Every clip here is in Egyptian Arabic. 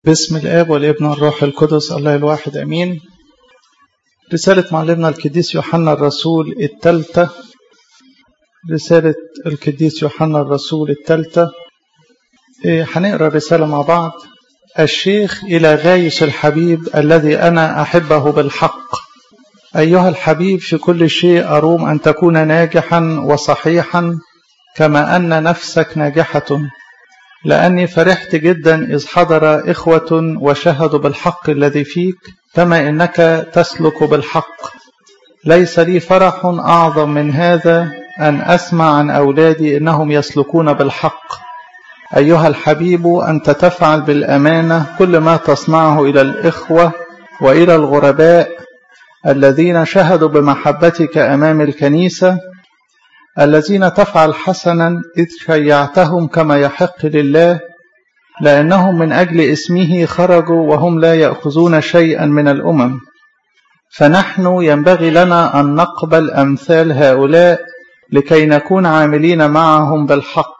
باسم الآب والابن والروح القدس الله الواحد أمين رسالة معلمنا القديس يوحنا الرسول الثالثة رسالة القديس يوحنا الرسول الثالثة هنقرا الرسالة مع بعض الشيخ إلى غايس الحبيب الذي أنا أحبه بالحق أيها الحبيب في كل شيء أروم أن تكون ناجحا وصحيحا كما أن نفسك ناجحة لأني فرحت جدا إذ حضر إخوة وشهدوا بالحق الذي فيك كما إنك تسلك بالحق ليس لي فرح أعظم من هذا أن أسمع عن أولادي إنهم يسلكون بالحق أيها الحبيب أنت تفعل بالأمانة كل ما تصنعه إلى الإخوة وإلى الغرباء الذين شهدوا بمحبتك أمام الكنيسة الذين تفعل حسنا إذ شيعتهم كما يحق لله لأنهم من أجل اسمه خرجوا وهم لا يأخذون شيئا من الأمم فنحن ينبغي لنا أن نقبل أمثال هؤلاء لكي نكون عاملين معهم بالحق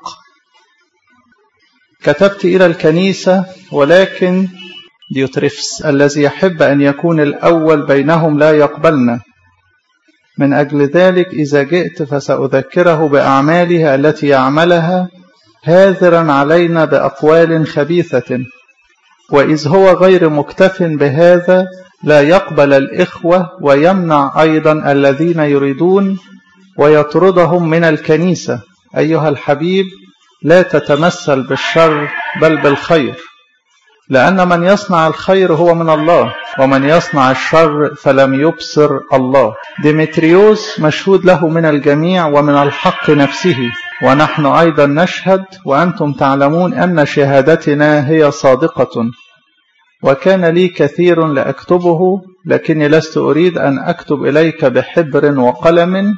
كتبت إلى الكنيسة ولكن ديوتريفس الذي يحب أن يكون الأول بينهم لا يقبلنا من أجل ذلك إذا جئت فسأذكره بأعماله التي يعملها هاذرا علينا بأقوال خبيثة وإذ هو غير مكتف بهذا لا يقبل الإخوة ويمنع أيضا الذين يريدون ويطردهم من الكنيسة أيها الحبيب لا تتمثل بالشر بل بالخير لأن من يصنع الخير هو من الله ومن يصنع الشر فلم يبصر الله ديمتريوس مشهود له من الجميع ومن الحق نفسه ونحن أيضا نشهد وأنتم تعلمون أن شهادتنا هي صادقة وكان لي كثير لأكتبه لكني لست أريد أن أكتب إليك بحبر وقلم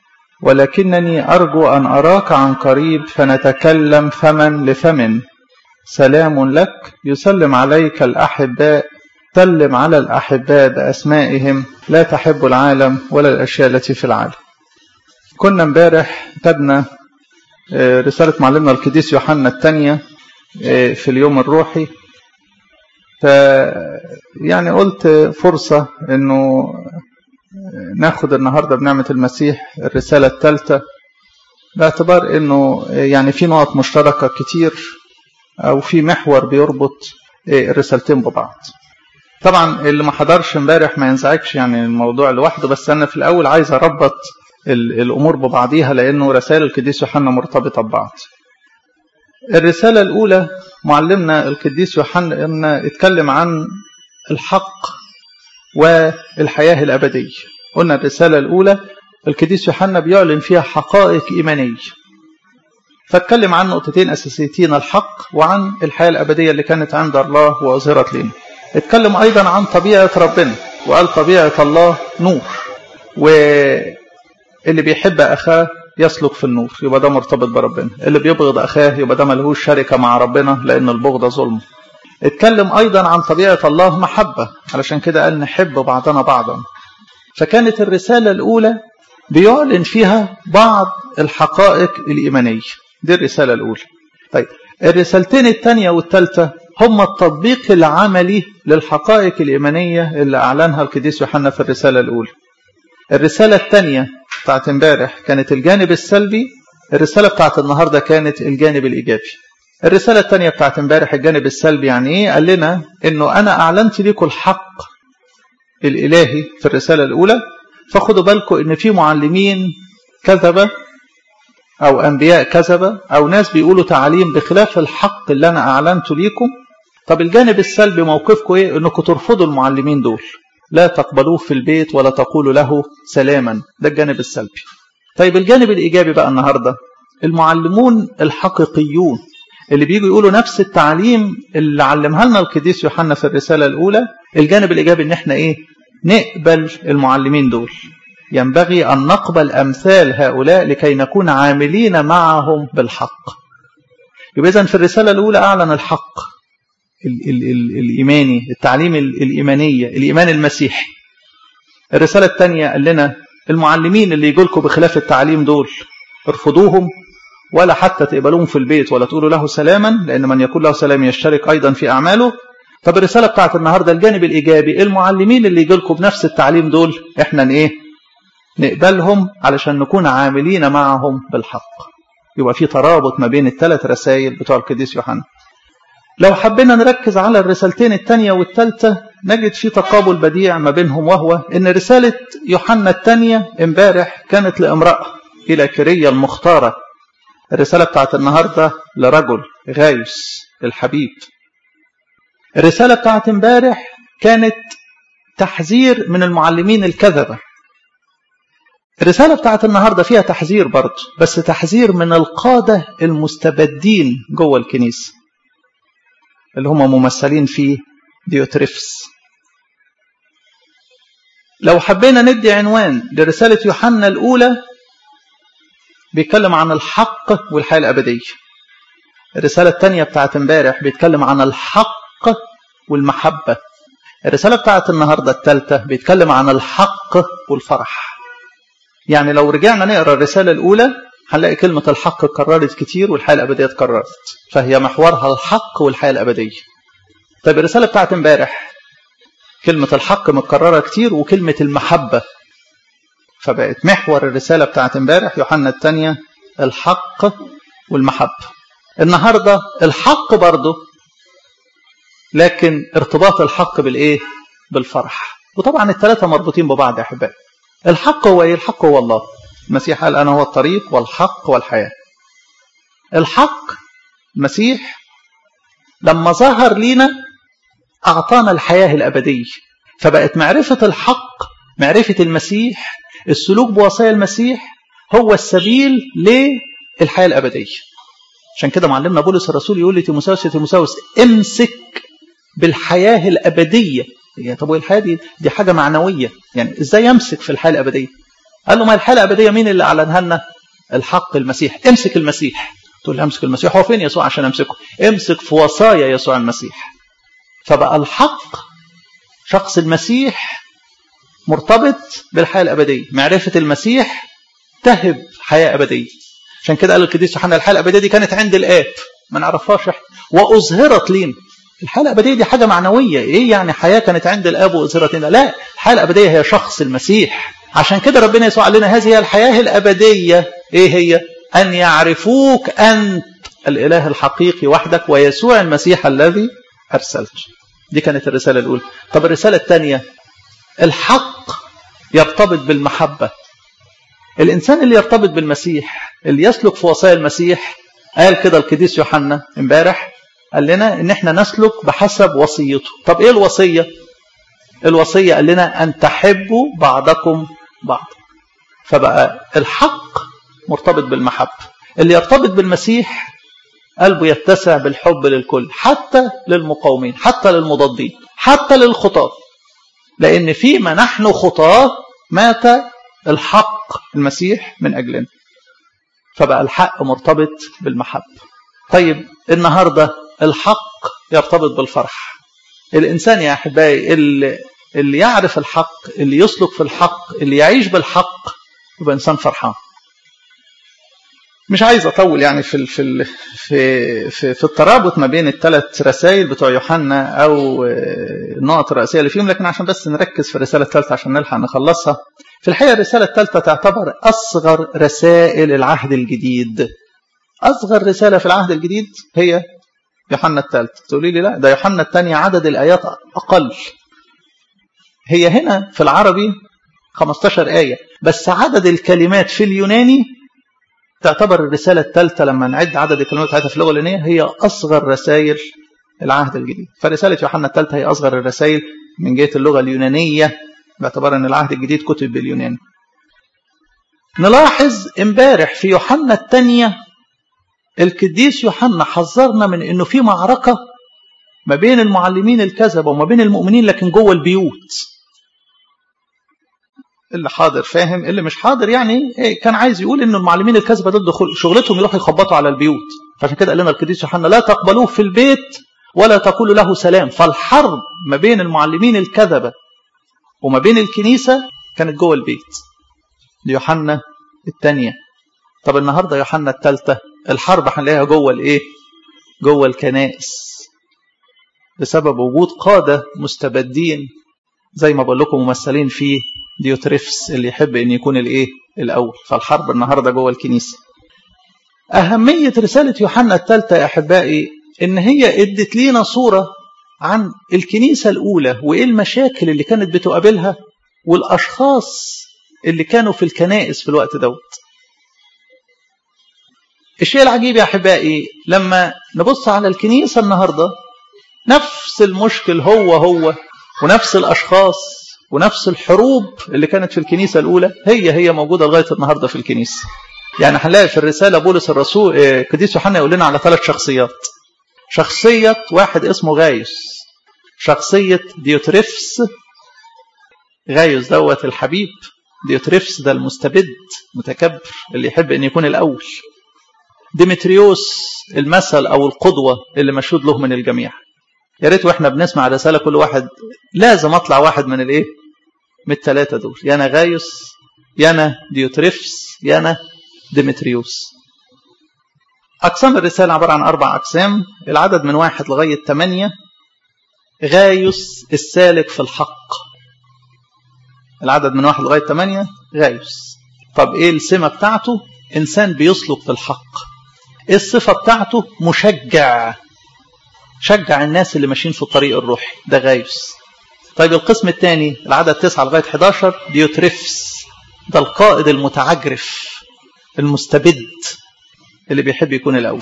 ولكنني أرجو أن أراك عن قريب فنتكلم فما لفم سلام لك يسلم عليك الأحباء سلم على الأحباء بأسمائهم لا تحب العالم ولا الأشياء التي في العالم كنا امبارح خدنا رسالة معلمنا القديس يوحنا الثانية في اليوم الروحي ف يعني قلت فرصة انه ناخد النهارده بنعمة المسيح الرسالة الثالثة باعتبار انه يعني في نقط مشتركة كتير او في محور بيربط الرسالتين ببعض طبعا اللي ما حضرش امبارح ما ينزعجش يعني الموضوع لوحده بس انا في الاول عايز اربط الامور ببعضيها لانه رسائل القديس يوحنا مرتبطه ببعض الرساله الاولى معلمنا القديس يوحنا اتكلم عن الحق والحياه الابديه قلنا الرساله الاولى القديس يوحنا بيعلن فيها حقائق ايمانيه فاتكلم عن نقطتين اساسيتين الحق وعن الحياه الابديه اللي كانت عند الله واظهرت لنا اتكلم ايضا عن طبيعه ربنا وقال طبيعه الله نور واللي بيحب اخاه يسلك في النور يبقى ده مرتبط بربنا اللي بيبغض اخاه يبقى ده ملهوش شركه مع ربنا لان البغض ظلم اتكلم ايضا عن طبيعه الله محبه علشان كده قال نحب بعضنا بعضا فكانت الرساله الاولى بيعلن فيها بعض الحقائق الايمانيه دي الرسالة الأولى طيب الرسالتين الثانية والثالثة هم التطبيق العملي للحقائق الإيمانية اللي أعلنها القديس يوحنا في الرسالة الأولى الرسالة الثانية بتاعت امبارح كانت الجانب السلبي الرسالة بتاعت النهاردة كانت الجانب الإيجابي الرسالة الثانية بتاعت امبارح الجانب السلبي يعني إيه قال لنا إنه أنا أعلنت لكم الحق الإلهي في الرسالة الأولى فخدوا بالكم إن في معلمين كذبة أو أنبياء كذبة أو ناس بيقولوا تعاليم بخلاف الحق اللي أنا أعلنته ليكم طب الجانب السلبي موقفكم إيه إنكم ترفضوا المعلمين دول لا تقبلوه في البيت ولا تقولوا له سلاما ده الجانب السلبي طيب الجانب الإيجابي بقى النهاردة المعلمون الحقيقيون اللي بيجوا يقولوا نفس التعليم اللي علمها لنا القديس يوحنا في الرسالة الأولى الجانب الإيجابي إن إحنا إيه نقبل المعلمين دول ينبغي أن نقبل أمثال هؤلاء لكي نكون عاملين معهم بالحق يبقى إذن في الرسالة الأولى أعلن الحق ال ال ال الإيماني التعليم الإيمانية الإيمان المسيحي الرسالة الثانية قال لنا المعلمين اللي يقول لكم بخلاف التعليم دول ارفضوهم ولا حتى تقبلوهم في البيت ولا تقولوا له سلاما لأن من يقول له سلام يشترك أيضا في أعماله طب الرسالة بتاعت النهاردة الجانب الإيجابي المعلمين اللي يجي لكم بنفس التعليم دول احنا ايه نقبلهم علشان نكون عاملين معهم بالحق يبقى في ترابط ما بين الثلاث رسائل بتوع القديس يوحنا لو حبينا نركز على الرسالتين الثانية والثالثة نجد في تقابل بديع ما بينهم وهو ان رسالة يوحنا الثانية امبارح كانت لامرأة الى كرية المختارة الرسالة بتاعت النهاردة لرجل غايس الحبيب الرسالة بتاعت امبارح كانت تحذير من المعلمين الكذبة الرسالة بتاعت النهاردة فيها تحذير برضه بس تحذير من القادة المستبدين جوه الكنيسة اللي هم ممثلين في ديوتريفس لو حبينا ندي عنوان لرسالة يوحنا الأولى بيتكلم عن الحق والحياة الأبدية الرسالة الثانية بتاعت امبارح بيتكلم عن الحق والمحبة الرسالة بتاعت النهاردة الثالثة بيتكلم عن الحق والفرح يعني لو رجعنا نقرا الرسالة الأولى هنلاقي كلمة الحق اتكررت كتير والحياة الأبدية اتكررت فهي محورها الحق والحياة الأبدية طيب الرسالة بتاعت امبارح كلمة الحق متكررة كتير وكلمة المحبة فبقت محور الرسالة بتاعت امبارح يوحنا الثانية الحق والمحبة النهاردة الحق برضه لكن ارتباط الحق بالايه بالفرح وطبعا الثلاثة مربوطين ببعض يا أحبائي الحق هو ايه الحق هو الله المسيح قال أنا هو الطريق والحق والحياة الحق المسيح لما ظهر لينا أعطانا الحياة الأبدية فبقت معرفة الحق معرفة المسيح السلوك بوصايا المسيح هو السبيل للحياة الأبدية عشان كده معلمنا بولس الرسول يقول لتيموساوس يا تيموساوس امسك بالحياة الأبدية هي طب الحياة دي دي حاجة معنوية يعني ازاي يمسك في الحياة الأبدية قال له ما الحياة الأبدية مين اللي أعلنها لنا الحق المسيح امسك المسيح تقول لي امسك المسيح هو فين يسوع عشان امسكه امسك في وصايا يسوع المسيح فبقى الحق شخص المسيح مرتبط بالحياة الأبدية معرفة المسيح تهب حياة أبدية عشان كده قال القديس يوحنا الحياة الأبدية دي كانت عند الآب ما نعرفهاش احنا وأظهرت لينا الحياة الأبدية دي حاجة معنوية إيه يعني حياة كانت عند الآب وأظهرت لنا لا الحياة الأبدية هي شخص المسيح عشان كده ربنا يسوع قال لنا هذه هي الحياة الأبدية إيه هي أن يعرفوك أنت الإله الحقيقي وحدك ويسوع المسيح الذي أرسلت دي كانت الرسالة الأولى طب الرسالة الثانية الحق يرتبط بالمحبة الإنسان اللي يرتبط بالمسيح اللي يسلك في وصايا المسيح قال كده القديس يوحنا امبارح قال لنا ان احنا نسلك بحسب وصيته طب ايه الوصية الوصية قال لنا ان تحبوا بعضكم بعض فبقى الحق مرتبط بالمحبة اللي يرتبط بالمسيح قلبه يتسع بالحب للكل حتى للمقاومين حتى للمضادين حتى للخطاة لأن فيما نحن خطاة مات الحق المسيح من أجلنا فبقى الحق مرتبط بالمحبة طيب النهاردة الحق يرتبط بالفرح الإنسان يا أحبائي اللي, اللي يعرف الحق اللي يسلك في الحق اللي يعيش بالحق يبقى إنسان فرحان مش عايز اطول يعني في في في في, في الترابط ما بين الثلاث رسائل بتوع يوحنا او النقط الرئيسيه اللي فيهم لكن عشان بس نركز في الرساله الثالثه عشان نلحق نخلصها في الحقيقه الرساله الثالثه تعتبر اصغر رسائل العهد الجديد اصغر رساله في العهد الجديد هي يوحنا الثالث تقولي لي لا ده يوحنا الثانيه عدد الايات اقل هي هنا في العربي 15 ايه بس عدد الكلمات في اليوناني تعتبر الرسالة الثالثة لما نعد عدد الكلمات بتاعتها في اللغة اليونانية هي أصغر رسائل العهد الجديد فرسالة يوحنا الثالثة هي أصغر الرسائل من جهة اللغة اليونانية باعتبار أن العهد الجديد كتب باليوناني نلاحظ امبارح في يوحنا الثانية القديس يوحنا حذرنا من انه في معركة ما بين المعلمين الكذبة وما بين المؤمنين لكن جوه البيوت اللي حاضر فاهم اللي مش حاضر يعني إيه كان عايز يقول ان المعلمين الكذبه ضد شغلتهم يروحوا يخبطوا على البيوت فعشان كده قال لنا القديس يوحنا لا تقبلوه في البيت ولا تقولوا له سلام فالحرب ما بين المعلمين الكذبه وما بين الكنيسه كانت جوه البيت دي يوحنا الثانيه طب النهارده يوحنا الثالثه الحرب هنلاقيها جوه الايه جوه الكنائس بسبب وجود قادة مستبدين زي ما بقول لكم ممثلين في ديوتريفس اللي يحب ان يكون الايه الاول فالحرب النهارده جوه الكنيسه اهميه رساله يوحنا الثالثه يا احبائي ان هي ادت لينا صوره عن الكنيسه الاولى وايه المشاكل اللي كانت بتقابلها والاشخاص اللي كانوا في الكنائس في الوقت دوت الشيء العجيب يا احبائي لما نبص على الكنيسه النهارده نفس المشكل هو هو ونفس الاشخاص ونفس الحروب اللي كانت في الكنيسه الاولى هي هي موجوده لغايه النهارده في الكنيسه يعني هنلاقي في الرساله بولس الرسول قديس يوحنا يقول لنا على ثلاث شخصيات شخصيه واحد اسمه غايوس شخصيه ديوتريفس غايوس دوت الحبيب ديوتريفس ده المستبد متكبر اللي يحب ان يكون الاول ديمتريوس المثل او القدوه اللي مشهود له من الجميع يا ريت واحنا بنسمع رساله كل واحد لازم اطلع واحد من الايه من الثلاثه دول يا انا غايوس يا انا ديوتريفس يا انا ديمتريوس اقسام الرساله عباره عن اربع اقسام العدد من واحد لغايه ثمانيه غايوس السالك في الحق العدد من واحد لغايه ثمانيه غايوس طب ايه السمه بتاعته انسان بيسلك في الحق ايه الصفه بتاعته مشجع شجع الناس اللي ماشيين في الطريق الروحي ده غايوس طيب القسم الثاني العدد 9 لغايه 11 ديوتريفس ده القائد المتعجرف المستبد اللي بيحب يكون الاول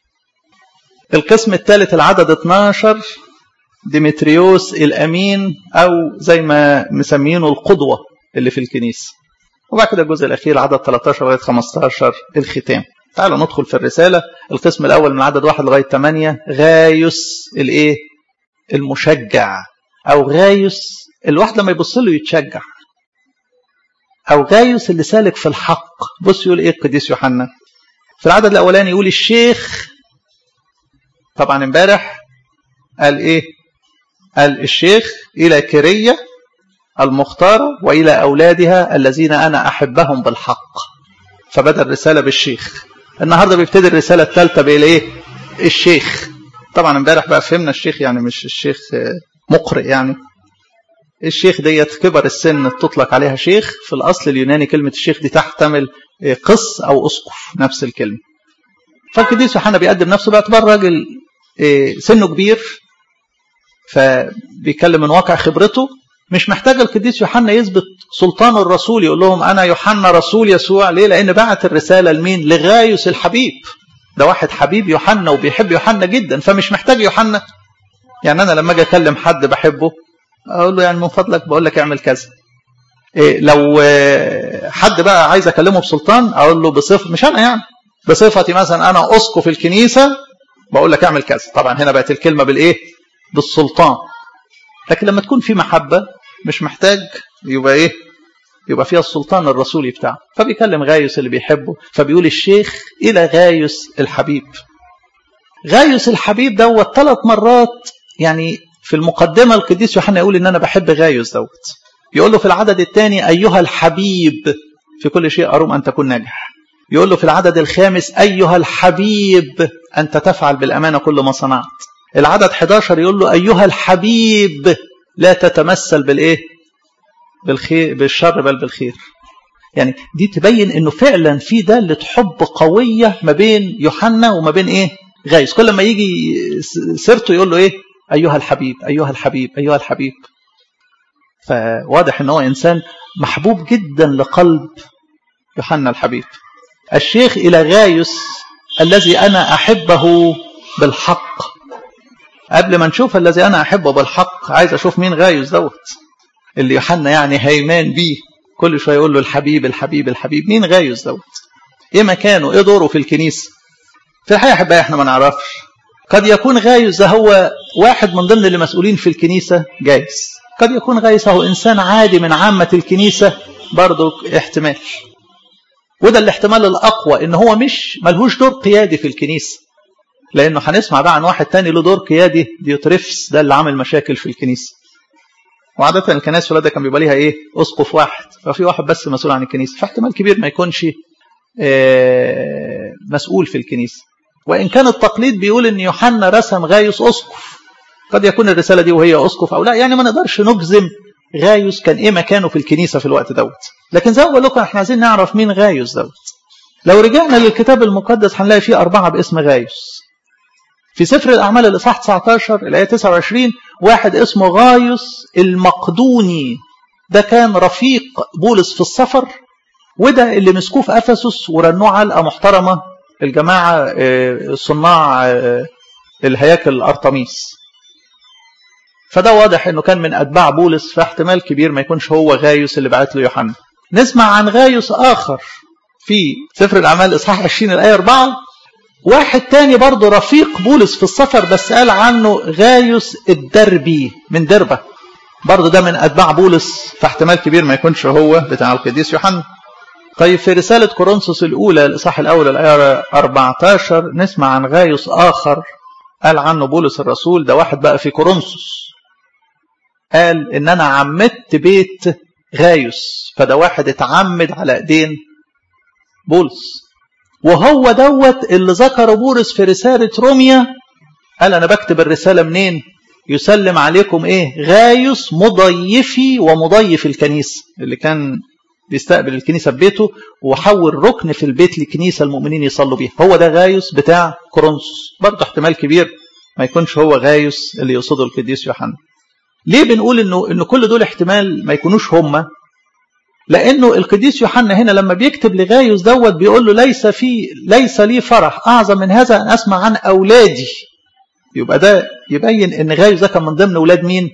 القسم الثالث العدد 12 ديمتريوس الامين او زي ما مسمينه القدوه اللي في الكنيسه وبعد كده الجزء الاخير عدد 13 لغايه 15 الختام تعالوا ندخل في الرسالة القسم الأول من عدد واحد لغاية ثمانية غايوس الإيه؟ المشجع أو غايوس الواحد لما يبص له يتشجع أو غايوس اللي سالك في الحق بص يقول إيه القديس يوحنا في العدد الأولاني يقول الشيخ طبعا امبارح قال إيه؟ قال الشيخ إلى كرية المختارة وإلى أولادها الذين أنا أحبهم بالحق فبدأ الرسالة بالشيخ النهارده بيبتدي الرساله الثالثه بالايه؟ الشيخ. طبعا امبارح بقى فهمنا الشيخ يعني مش الشيخ مقرئ يعني. الشيخ ديت كبر السن تطلق عليها شيخ، في الاصل اليوناني كلمه الشيخ دي تحتمل قس او اسقف نفس الكلمه. فالقديس يوحنا بيقدم نفسه باعتبار راجل سنه كبير فبيتكلم من واقع خبرته مش محتاج القديس يوحنا يثبت سلطانه الرسول يقول لهم انا يوحنا رسول يسوع ليه؟ لان بعت الرساله لمين؟ لغايوس الحبيب. ده واحد حبيب يوحنا وبيحب يوحنا جدا فمش محتاج يوحنا. يعني انا لما اجي اكلم حد بحبه اقول له يعني من فضلك بقول لك اعمل كذا. إيه لو حد بقى عايز اكلمه بسلطان اقول له بصفه مش انا يعني بصفتي مثلا انا اسقف الكنيسه بقول لك اعمل كذا. طبعا هنا بقت الكلمه بالايه؟ بالسلطان. لكن لما تكون في محبه مش محتاج يبقى ايه يبقى فيها السلطان الرسولي بتاعه فبيكلم غايوس اللي بيحبه فبيقول الشيخ الى غايوس الحبيب غايوس الحبيب دوت ثلاث مرات يعني في المقدمة القديس يوحنا يقول ان انا بحب غايوس دوت يقول له في العدد الثاني ايها الحبيب في كل شيء اروم ان تكون ناجح يقول له في العدد الخامس ايها الحبيب انت تفعل بالامانه كل ما صنعت العدد 11 يقول له ايها الحبيب لا تتمثل بالايه بالخير بالشر بل بالخير يعني دي تبين انه فعلا في داله حب قويه ما بين يوحنا وما بين ايه غايس كل ما يجي سيرته يقول له ايه ايها الحبيب ايها الحبيب ايها الحبيب فواضح ان هو انسان محبوب جدا لقلب يوحنا الحبيب الشيخ الى غايس الذي انا احبه بالحق قبل ما نشوف الذي انا احبه بالحق عايز اشوف مين غايس دوت اللي يوحنا يعني هيمان بيه كل شويه يقول له الحبيب الحبيب الحبيب مين غايس دوت ايه مكانه ايه دوره في الكنيسه في الحقيقه احبائي احنا ما نعرفش قد يكون غايس ده هو واحد من ضمن اللي مسؤولين في الكنيسه جايز قد يكون غايس هو انسان عادي من عامه الكنيسه برضه احتمال وده الاحتمال الاقوى ان هو مش ملهوش دور قيادي في الكنيسه لانه هنسمع بقى عن واحد تاني له دور قيادي ديوتريفس ده اللي عامل مشاكل في الكنيسه وعادة الكنائس في كان بيبقى ليها ايه؟ اسقف واحد، ففي واحد بس مسؤول عن الكنيسه، فاحتمال كبير ما يكونش مسؤول في الكنيسه. وان كان التقليد بيقول ان يوحنا رسم غايس اسقف. قد يكون الرسالة دي وهي أسقف أو لا يعني ما نقدرش نجزم غايوس كان إيه مكانه في الكنيسة في الوقت دوت لكن زي ما بقول لكم احنا عايزين نعرف مين غايوس دوت لو رجعنا للكتاب المقدس هنلاقي فيه أربعة باسم غايوس في سفر الأعمال الإصحاح 19 الآية 29 واحد اسمه غايوس المقدوني ده كان رفيق بولس في السفر وده اللي مسكوه في أفسس ورنوه علقة محترمة الجماعة صناع الهياكل أرطميس فده واضح انه كان من اتباع بولس فاحتمال كبير ما يكونش هو غايوس اللي بعت له يوحنا نسمع عن غايوس اخر في سفر الاعمال اصحاح 20 الايه 4 واحد تاني برضه رفيق بولس في السفر بس قال عنه غايوس الدربي من دربة برضه ده من اتباع بولس فاحتمال كبير ما يكونش هو بتاع القديس يوحنا طيب في رسالة كورنثوس الأولى الإصحاح الأول الآية 14 نسمع عن غايوس آخر قال عنه بولس الرسول ده واحد بقى في كورنثوس قال ان انا عمدت بيت غايوس فده واحد اتعمد على ايدين بولس وهو دوت اللي ذكر بولس في رسالة روميا قال انا بكتب الرسالة منين يسلم عليكم ايه غايوس مضيفي ومضيف الكنيسة اللي كان بيستقبل الكنيسة ببيته وحول ركن في البيت لكنيسة المؤمنين يصلوا بيها هو ده غايوس بتاع كورنثوس برضه احتمال كبير ما يكونش هو غايوس اللي يقصده القديس يوحنا ليه بنقول انه ان كل دول احتمال ما يكونوش هم لانه القديس يوحنا هنا لما بيكتب لغايوس دوت بيقول له ليس في ليس لي فرح اعظم من هذا ان اسمع عن اولادي يبقى ده يبين ان غايوس ده كان من ضمن اولاد مين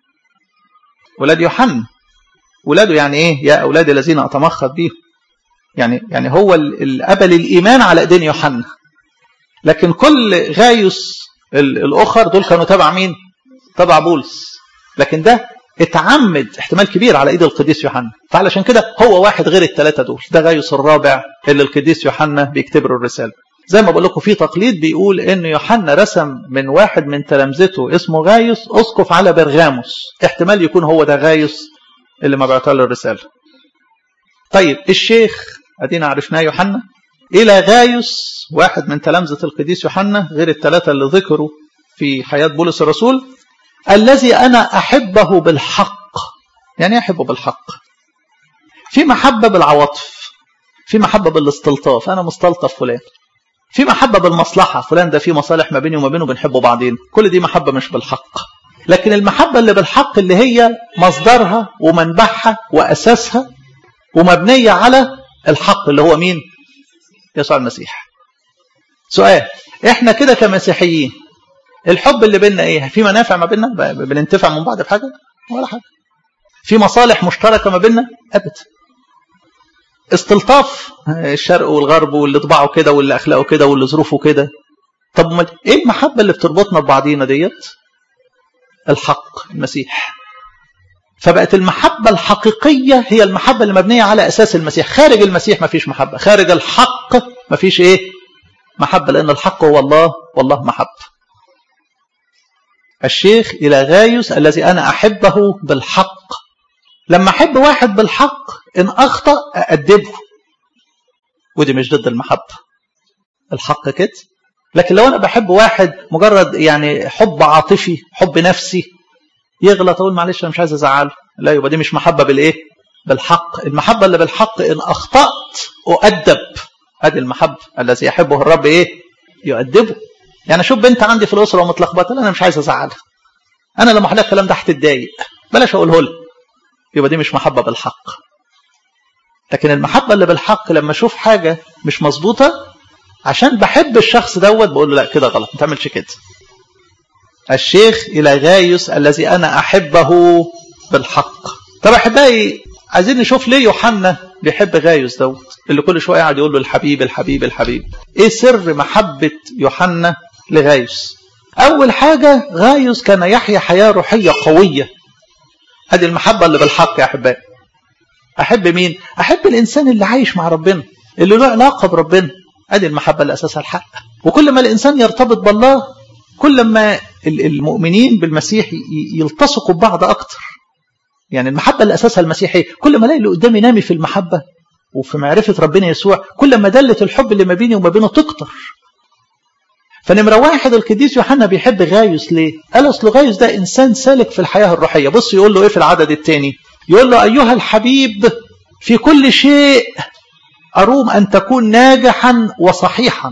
اولاد يوحنا ولاده يعني ايه يا اولاد الذين اتمخض بيهم يعني يعني هو اللي قبل الايمان على ايدين يوحنا لكن كل غايوس الاخر دول كانوا تبع مين تبع بولس لكن ده اتعمد احتمال كبير على ايد القديس يوحنا فعلشان كده هو واحد غير الثلاثه دول ده غايوس الرابع اللي القديس يوحنا بيكتب له الرساله زي ما بقول لكم في تقليد بيقول ان يوحنا رسم من واحد من تلامذته اسمه غايوس اسقف على برغاموس احتمال يكون هو ده غايوس اللي ما بعت له الرساله طيب الشيخ ادينا عرفناه يوحنا الى غايوس واحد من تلامذه القديس يوحنا غير الثلاثه اللي ذكروا في حياه بولس الرسول الذي أنا أحبه بالحق يعني أحبه بالحق في محبة بالعواطف في محبة بالاستلطاف أنا مستلطف فلان في محبة بالمصلحة فلان ده في مصالح ما بيني وما بينه بنحبه بعضين كل دي محبة مش بالحق لكن المحبة اللي بالحق اللي هي مصدرها ومنبعها وأساسها ومبنية على الحق اللي هو مين يسوع المسيح سؤال احنا كده كمسيحيين الحب اللي بيننا ايه في منافع ما بيننا بننتفع من بعض بحاجه ولا حاجه في مصالح مشتركه ما بيننا ابدا استلطاف الشرق والغرب واللي طباعه كده واللي اخلاقه كده واللي ظروفه كده طب ايه المحبه اللي بتربطنا ببعضينا ديت الحق المسيح فبقت المحبه الحقيقيه هي المحبه اللي مبنيه على اساس المسيح خارج المسيح ما فيش محبه خارج الحق ما فيش ايه محبه لان الحق هو الله والله محبه الشيخ إلى غايوس الذي أنا أحبه بالحق لما أحب واحد بالحق إن أخطأ أأدبه ودي مش ضد المحبة الحق كده لكن لو أنا بحب واحد مجرد يعني حب عاطفي حب نفسي يغلط أقول معلش أنا مش عايز أزعله لا يبقى دي مش محبة بالإيه بالحق المحبة اللي بالحق إن أخطأت أؤدب هذه المحبة الذي يحبه الرب إيه يؤدبه يعني اشوف بنت عندي في الاسره ومتلخبطه انا مش عايز ازعلها انا لما احكي الكلام ده هتتضايق بلاش اقوله لها يبقى دي مش محبه بالحق لكن المحبه اللي بالحق لما اشوف حاجه مش مظبوطه عشان بحب الشخص دوت بقول له لا كده غلط ما تعملش كده الشيخ الى غايوس الذي انا احبه بالحق طب احبائي عايزين نشوف ليه يوحنا بيحب غايوس دوت اللي كل شويه قاعد يقول له الحبيب الحبيب الحبيب ايه سر محبه يوحنا لغايوس اول حاجه غايوس كان يحيا حياه روحيه قويه هذه المحبه اللي بالحق يا احبائي احب مين احب الانسان اللي عايش مع ربنا اللي له علاقه بربنا ادي المحبه اللي اساسها الحق وكل ما الانسان يرتبط بالله كل ما المؤمنين بالمسيح يلتصقوا ببعض اكتر يعني المحبة اللي أساسها المسيحية كل ما الاقي اللي قدامي نامي في المحبة وفي معرفة ربنا يسوع كل ما دلت الحب اللي ما بيني وما بينه تكتر فنمرة واحد القديس يوحنا بيحب غايوس ليه؟ قال أصل غايوس ده إنسان سالك في الحياة الروحية بص يقول له إيه في العدد الثاني يقول له أيها الحبيب في كل شيء أروم أن تكون ناجحا وصحيحا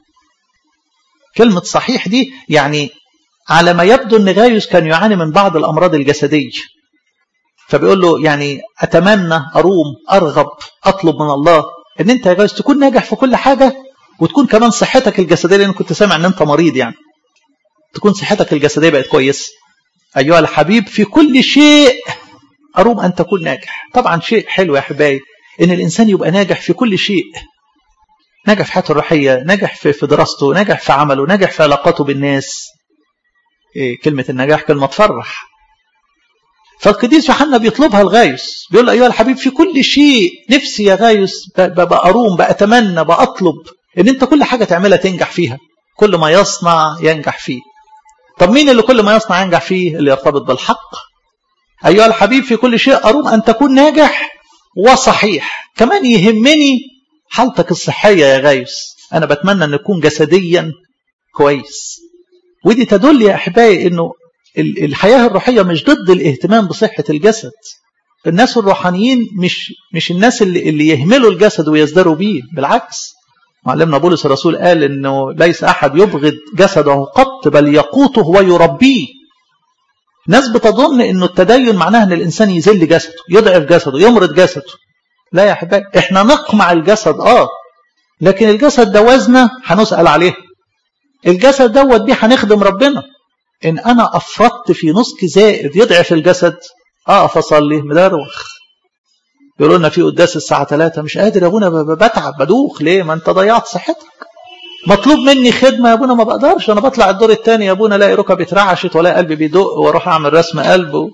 كلمة صحيح دي يعني على ما يبدو أن غايوس كان يعاني من بعض الأمراض الجسدية فبيقول له يعني أتمنى أروم أرغب أطلب من الله أن أنت يا غايوس تكون ناجح في كل حاجة وتكون كمان صحتك الجسدية لأن كنت سامع أن أنت مريض يعني تكون صحتك الجسدية بقت كويسة أيها الحبيب في كل شيء أروم أن تكون ناجح طبعا شيء حلو يا حبايبي ان الانسان يبقى ناجح في كل شيء ناجح في حياته الروحيه ناجح في في دراسته ناجح في عمله ناجح في علاقاته بالناس إيه كلمه النجاح كلمه تفرح فالقديس يوحنا بيطلبها لغايوس بيقول له ايها الحبيب في كل شيء نفسي يا غايوس بأروم بأتمنى بأطلب ان انت كل حاجه تعملها تنجح فيها كل ما يصنع ينجح فيه طب مين اللي كل ما يصنع ينجح فيه اللي يرتبط بالحق ايها الحبيب في كل شيء أروم ان تكون ناجح وصحيح كمان يهمني حالتك الصحية يا غايوس أنا بتمنى أن نكون جسديا كويس ودي تدل يا أحبائي أنه الحياة الروحية مش ضد الاهتمام بصحة الجسد الناس الروحانيين مش مش الناس اللي, اللي يهملوا الجسد ويزدروا بيه بالعكس معلمنا بولس الرسول قال انه ليس احد يبغض جسده قط بل يقوته ويربيه ناس بتظن انه التدين معناه ان الانسان يذل جسده يضعف جسده يمرض جسده لا يا احبائي احنا نقمع الجسد اه لكن الجسد ده وزنه هنسال عليه الجسد دوت بيه هنخدم ربنا ان انا افرطت في نسك زائد يضعف الجسد اقف اصلي مدروخ يقولوا لنا في قداس الساعه 3 مش قادر يا ابونا بتعب بدوخ ليه ما انت ضيعت صحتك مطلوب مني خدمة يا ابونا ما بقدرش انا بطلع الدور الثاني يا ابونا الاقي ركبي اترعشت ولا قلبي بيدق واروح اعمل رسم قلب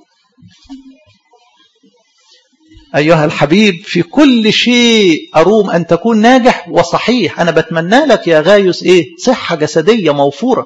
ايها الحبيب في كل شيء اروم ان تكون ناجح وصحيح انا بتمنى لك يا غايوس ايه صحة جسدية موفورة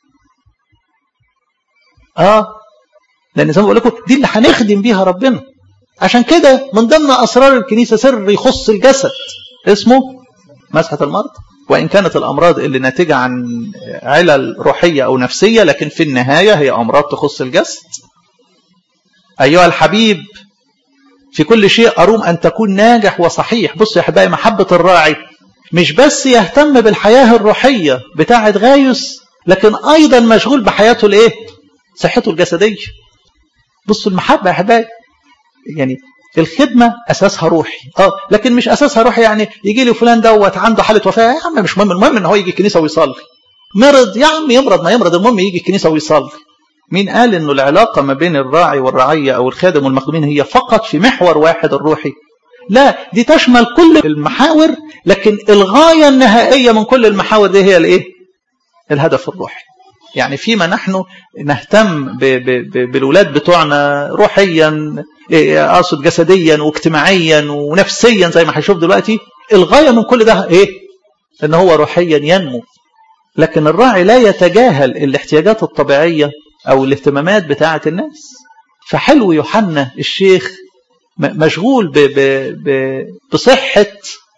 اه لان زي ما بقول لكم دي اللي هنخدم بيها ربنا عشان كده من ضمن اسرار الكنيسة سر يخص الجسد اسمه مسحة المرض وإن كانت الأمراض اللي ناتجة عن علل روحية أو نفسية لكن في النهاية هي أمراض تخص الجسد أيها الحبيب في كل شيء أروم أن تكون ناجح وصحيح بص يا حبايبي محبة الراعي مش بس يهتم بالحياة الروحية بتاعة غايوس لكن أيضا مشغول بحياته الإيه؟ صحته الجسدية بصوا المحبة يا حبايبي يعني الخدمة أساسها روحي اه لكن مش أساسها روحي يعني يجي لي فلان دوت عنده حالة وفاة يا عم مش مهم المهم إن هو يجي الكنيسة ويصلي مرض يا عم يمرض ما يمرض المهم يجي الكنيسة ويصلي مين قال إنه العلاقة ما بين الراعي والرعية أو الخادم والمخدومين هي فقط في محور واحد الروحي لا دي تشمل كل المحاور لكن الغاية النهائية من كل المحاور دي هي الإيه الهدف الروحي يعني فيما نحن نهتم ب ب ب بالولاد بتوعنا روحيا اقصد جسديا واجتماعيا ونفسيا زي ما هنشوف دلوقتي الغايه من كل ده ايه؟ ان هو روحيا ينمو لكن الراعي لا يتجاهل الاحتياجات الطبيعيه او الاهتمامات بتاعه الناس فحلو يوحنا الشيخ مشغول ب ب ب بصحه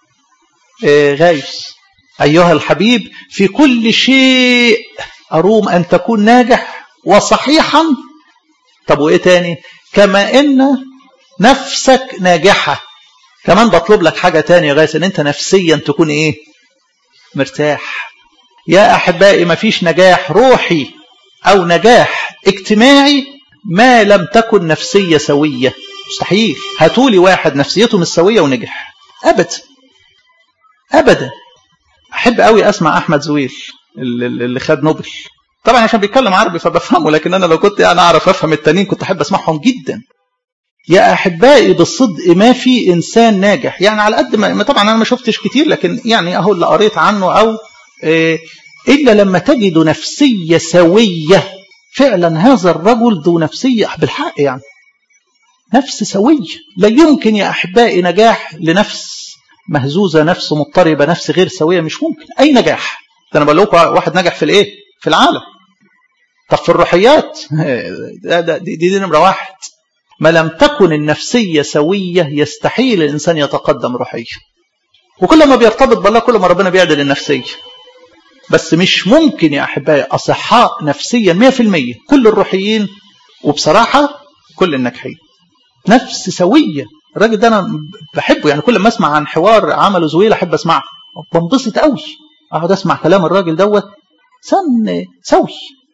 غايس ايها الحبيب في كل شيء أروم أن تكون ناجح وصحيحا طب وإيه تاني كما إن نفسك ناجحة كمان بطلب لك حاجة تانية غاية إن أنت نفسيا تكون إيه مرتاح يا أحبائي ما فيش نجاح روحي أو نجاح اجتماعي ما لم تكن نفسية سوية مستحيل هاتولي واحد نفسيته مش سوية ونجح أبدا أبدا أحب قوي أسمع أحمد زويل اللي خد نوبل طبعا عشان بيتكلم عربي فبفهمه لكن انا لو كنت يعني اعرف افهم التانيين كنت احب اسمعهم جدا يا احبائي بالصدق ما في انسان ناجح يعني على قد ما طبعا انا ما شفتش كتير لكن يعني اهو اللي قريت عنه او إيه الا لما تجد نفسيه سويه فعلا هذا الرجل ذو نفسيه بالحق يعني نفس سويه لا يمكن يا احبائي نجاح لنفس مهزوزه نفس مضطربه نفس غير سويه مش ممكن اي نجاح ده انا بقول لكم واحد نجح في الايه في العالم طب في الروحيات ده ده دي, دي, دي نمره واحد ما لم تكن النفسيه سويه يستحيل الانسان يتقدم روحيا وكل ما بيرتبط بالله كل ما ربنا بيعدل النفسيه بس مش ممكن يا أحبائي أصحاء نفسيا 100% كل الروحيين وبصراحة كل الناجحين نفس سوية الراجل ده أنا بحبه يعني كل ما أسمع عن حوار عمله زويل أحب أسمعه بنبسط قوي أقعد أسمع كلام الراجل دوت سن سوي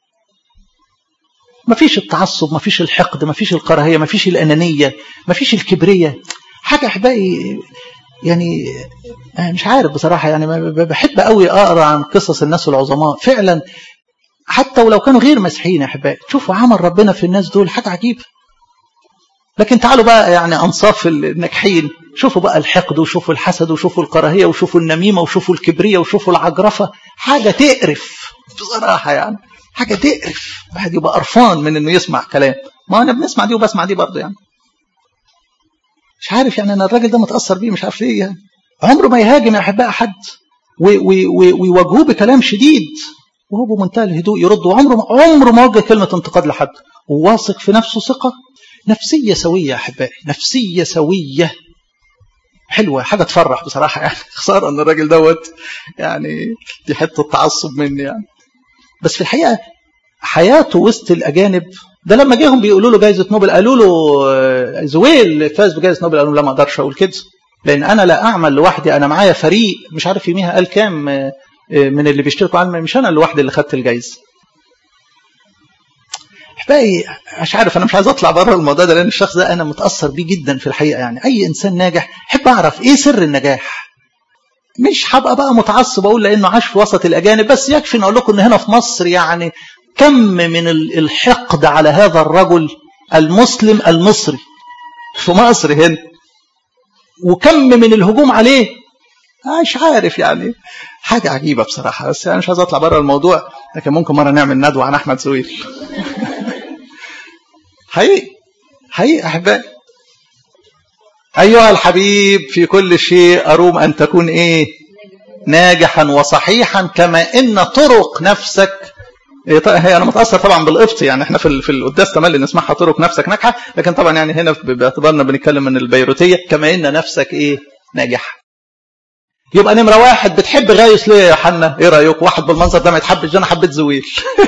مفيش التعصب مفيش الحقد مفيش الكراهية مفيش الأنانية مفيش الكبرية حاجة أحبائي يعني مش عارف بصراحة يعني بحب قوي أقرأ عن قصص الناس العظماء فعلا حتى ولو كانوا غير مسيحيين يا أحبائي شوفوا عمل ربنا في الناس دول حاجة عجيبة لكن تعالوا بقى يعني أنصاف الناجحين شوفوا بقى الحقد وشوفوا الحسد وشوفوا الكراهية وشوفوا النميمة وشوفوا الكبرية وشوفوا العجرفة حاجة تقرف بصراحة يعني حاجة تقرف واحد يبقى قرفان من انه يسمع كلام ما انا بنسمع دي وبسمع دي برضه يعني مش عارف يعني انا الراجل ده متاثر بيه مش عارف ليه يعني عمره ما يهاجم يا احباء حد ويواجهوه بكلام شديد وهو بمنتهى الهدوء يرد وعمره عمره ما وجه كلمه انتقاد لحد وواثق في نفسه ثقه نفسيه سويه يا احبائي نفسيه سويه حلوه حاجه تفرح بصراحه يعني خساره ان الراجل دوت يعني دي حته تعصب مني يعني بس في الحقيقه حياته وسط الاجانب ده لما جيهم بيقولوا له جائزه نوبل قالوا له زويل فاز بجائزه نوبل قالوا له لا ما اقدرش اقول كده لان انا لا اعمل لوحدي انا معايا فريق مش عارف يوميها قال كام من اللي بيشتركوا علمي مش انا لوحدي اللي خدت الجائزه احبائي مش عارف انا مش عايز اطلع بره الموضوع ده لان الشخص ده انا متاثر بيه جدا في الحقيقه يعني اي انسان ناجح احب اعرف ايه سر النجاح مش هبقى بقى متعصب اقول لانه عاش في وسط الاجانب بس يكفي ان اقول لكم ان هنا في مصر يعني كم من الحقد على هذا الرجل المسلم المصري في مصر هنا وكم من الهجوم عليه مش عارف يعني حاجة عجيبة بصراحة بس أنا مش عايز أطلع بره الموضوع لكن ممكن مرة نعمل ندوة عن أحمد زويل حقيقي حقيقي أحبائي أيها الحبيب في كل شيء أروم أن تكون إيه ناجحا وصحيحا كما إن طرق نفسك هي انا متاثر طبعا بالقبط يعني احنا في في القداس تملي نسمعها طرق نفسك ناجحه لكن طبعا يعني هنا باعتبارنا بنتكلم من البيروتيه كما ان نفسك ايه ناجحه يبقى نمره واحد بتحب غايس ليه يا حنا ايه رايك واحد بالمنظر ده ما يتحبش انا حبيت زويل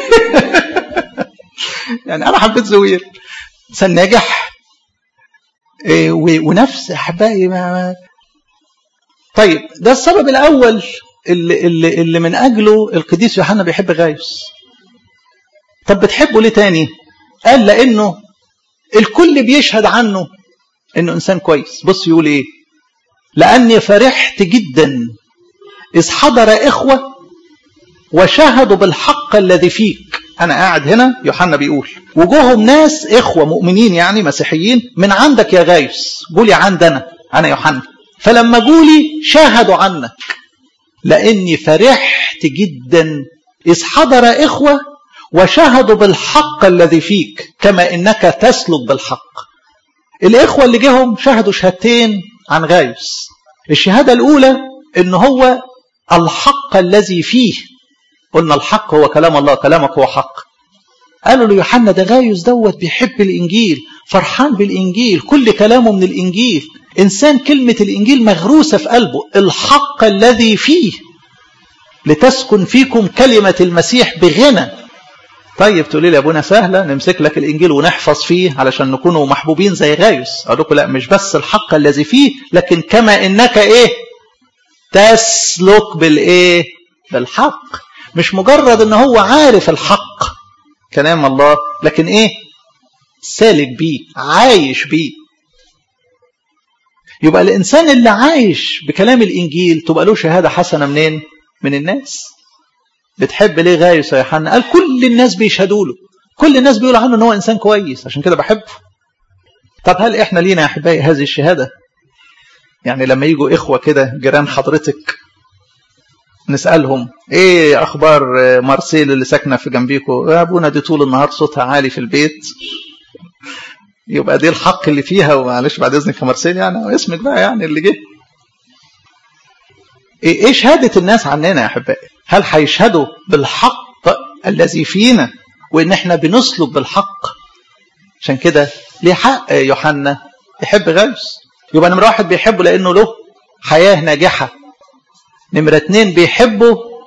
يعني انا حبيت زويل انسان ناجح إيه ونفس احبائي ما طيب ده السبب الاول اللي, اللي, اللي من اجله القديس يوحنا بيحب غايس طب بتحبه ليه تاني قال لانه الكل بيشهد عنه انه انسان كويس بص يقول ايه لاني فرحت جدا اذ حضر اخوه وشهدوا بالحق الذي فيك انا قاعد هنا يوحنا بيقول وجوهم ناس اخوه مؤمنين يعني مسيحيين من عندك يا غايس قولي عندنا انا يوحنا فلما جولي شاهدوا عنك لاني فرحت جدا اذ حضر اخوه وشهدوا بالحق الذي فيك كما انك تسلك بالحق الاخوه اللي جهم شهدوا شهادتين عن غايس الشهاده الاولى ان هو الحق الذي فيه قلنا الحق هو كلام الله كلامك هو حق قالوا له يوحنا ده غايس دوت بيحب الانجيل فرحان بالانجيل كل كلامه من الانجيل انسان كلمه الانجيل مغروسه في قلبه الحق الذي فيه لتسكن فيكم كلمه المسيح بغنى طيب تقولي لي يا ابونا سهله نمسك لك الانجيل ونحفظ فيه علشان نكونوا محبوبين زي غايس اقول لكم لا مش بس الحق الذي فيه لكن كما انك ايه تسلك بالايه بالحق مش مجرد ان هو عارف الحق كلام الله لكن ايه سالك بيه عايش بيه يبقى الانسان اللي عايش بكلام الانجيل تبقى له شهاده حسنه منين من الناس بتحب ليه غايس يا يوحنا قال كل الناس بيشهدوا له كل الناس بيقولوا عنه ان هو انسان كويس عشان كده بحبه طب هل احنا لينا يا احبائي هذه الشهاده يعني لما يجوا اخوه كده جيران حضرتك نسالهم ايه اخبار مارسيل اللي ساكنه في جنبيكم يا ابونا دي طول النهار صوتها عالي في البيت يبقى دي الحق اللي فيها ومعلش بعد اذنك يا مارسيل يعني اسمك بقى يعني اللي جه ايه شهاده الناس عننا يا احبائي هل هيشهدوا بالحق الذي فينا وان احنا بنسلك بالحق عشان كده ليه حق يوحنا يحب غايس يبقى نمره واحد بيحبه لانه له حياه ناجحه نمره اتنين بيحبه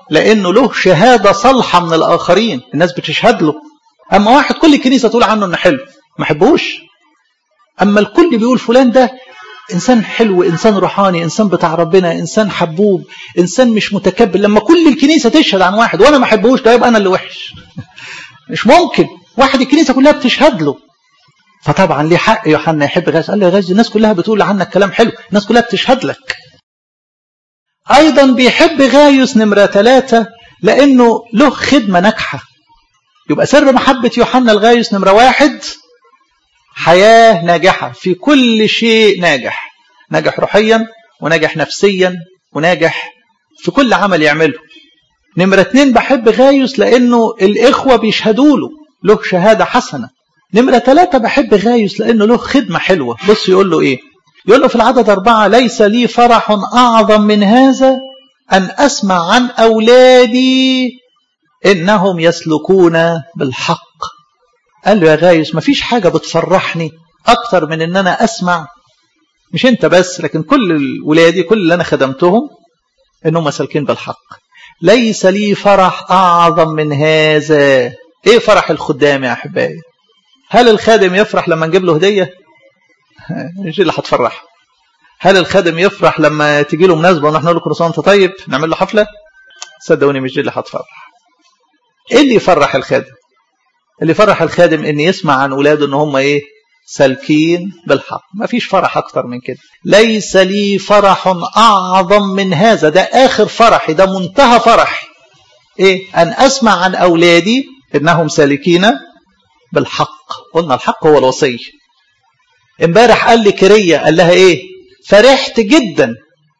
لانه له شهاده صالحه من الاخرين الناس بتشهد له اما واحد كل الكنيسه تقول عنه انه حلو ما حبوش اما الكل بيقول فلان ده انسان حلو انسان روحاني انسان بتاع ربنا انسان حبوب انسان مش متكبر لما كل الكنيسه تشهد عن واحد وانا ما احبوش ده يبقى انا اللي وحش مش ممكن واحد الكنيسه كلها بتشهد له فطبعا ليه حق يوحنا يحب غاز قال له يا غاز الناس كلها بتقول عنك كلام حلو الناس كلها بتشهد لك ايضا بيحب غايوس نمره ثلاثة لانه له خدمه ناجحه يبقى سر محبه يوحنا لغايوس نمره واحد حياه ناجحه في كل شيء ناجح ناجح روحيا وناجح نفسيا وناجح في كل عمل يعمله نمرة اتنين بحب غايوس لأنه الإخوة بيشهدوا له له شهادة حسنة نمرة ثلاثة بحب غايوس لأنه له خدمة حلوة بص يقول له إيه يقول له في العدد أربعة ليس لي فرح أعظم من هذا أن أسمع عن أولادي إنهم يسلكون بالحق قال له يا غايوس مفيش حاجة بتفرحني أكتر من إن أنا أسمع مش أنت بس لكن كل ولادي كل اللي أنا خدمتهم إنهم سالكين بالحق ليس لي فرح أعظم من هذا إيه فرح الخدام يا أحبائي هل الخادم يفرح لما نجيب له هدية مش اللي هتفرح هل الخادم يفرح لما تجي له مناسبة ونحن نقول له كل سنة وانت طيب نعمل له حفلة صدقوني مش دي اللي هتفرح ايه اللي يفرح الخادم اللي يفرح الخادم ان يسمع عن اولاده ان هم ايه سالكين بالحق ما فيش فرح اكتر من كده ليس لي فرح اعظم من هذا ده اخر فرحي ده منتهى فرحي ايه ان اسمع عن اولادي انهم سالكين بالحق قلنا الحق هو الوصي امبارح قال لي كريه قال لها ايه فرحت جدا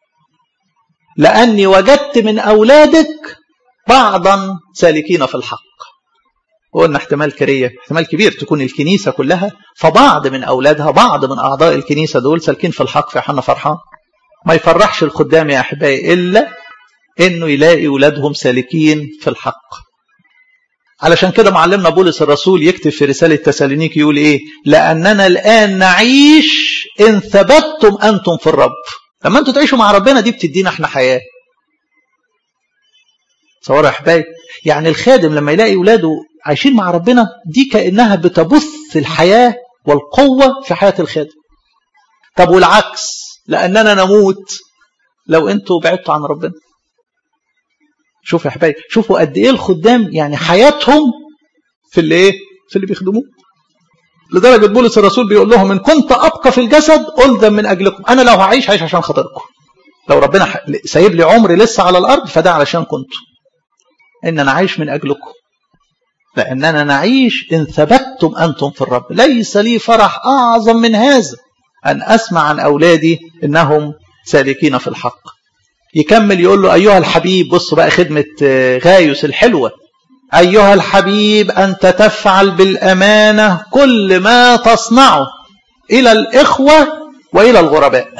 لاني وجدت من اولادك بعضا سالكين في الحق وقلنا احتمال كريه احتمال كبير تكون الكنيسه كلها فبعض من اولادها بعض من اعضاء الكنيسه دول سالكين في الحق في حنا فرحان ما يفرحش الخدام يا احبائي الا انه يلاقي اولادهم سالكين في الحق علشان كده معلمنا بولس الرسول يكتب في رسالة تسالونيك يقول ايه لأننا الآن نعيش إن ثبتتم أنتم في الرب لما أنتم تعيشوا مع ربنا دي بتدينا احنا حياة صور يا حبايب يعني الخادم لما يلاقي ولاده عايشين مع ربنا دي كأنها بتبث الحياة والقوة في حياة الخادم طب والعكس لأننا نموت لو أنتوا بعدتوا عن ربنا شوفوا يا حبايبي شوفوا قد ايه الخدام يعني حياتهم في اللي ايه في اللي بيخدموه لدرجه بولس الرسول بيقول لهم ان كنت ابقى في الجسد الزم من اجلكم انا لو هعيش هعيش عشان خاطركم لو ربنا سايب لي عمري لسه على الارض فده علشان كنتوا ان انا عايش من اجلكم لاننا نعيش ان ثبتتم انتم في الرب ليس لي فرح اعظم من هذا ان اسمع عن اولادي انهم سالكين في الحق يكمل يقول له أيها الحبيب بص بقى خدمة غايوس الحلوة أيها الحبيب أنت تفعل بالأمانة كل ما تصنعه إلى الإخوة وإلى الغرباء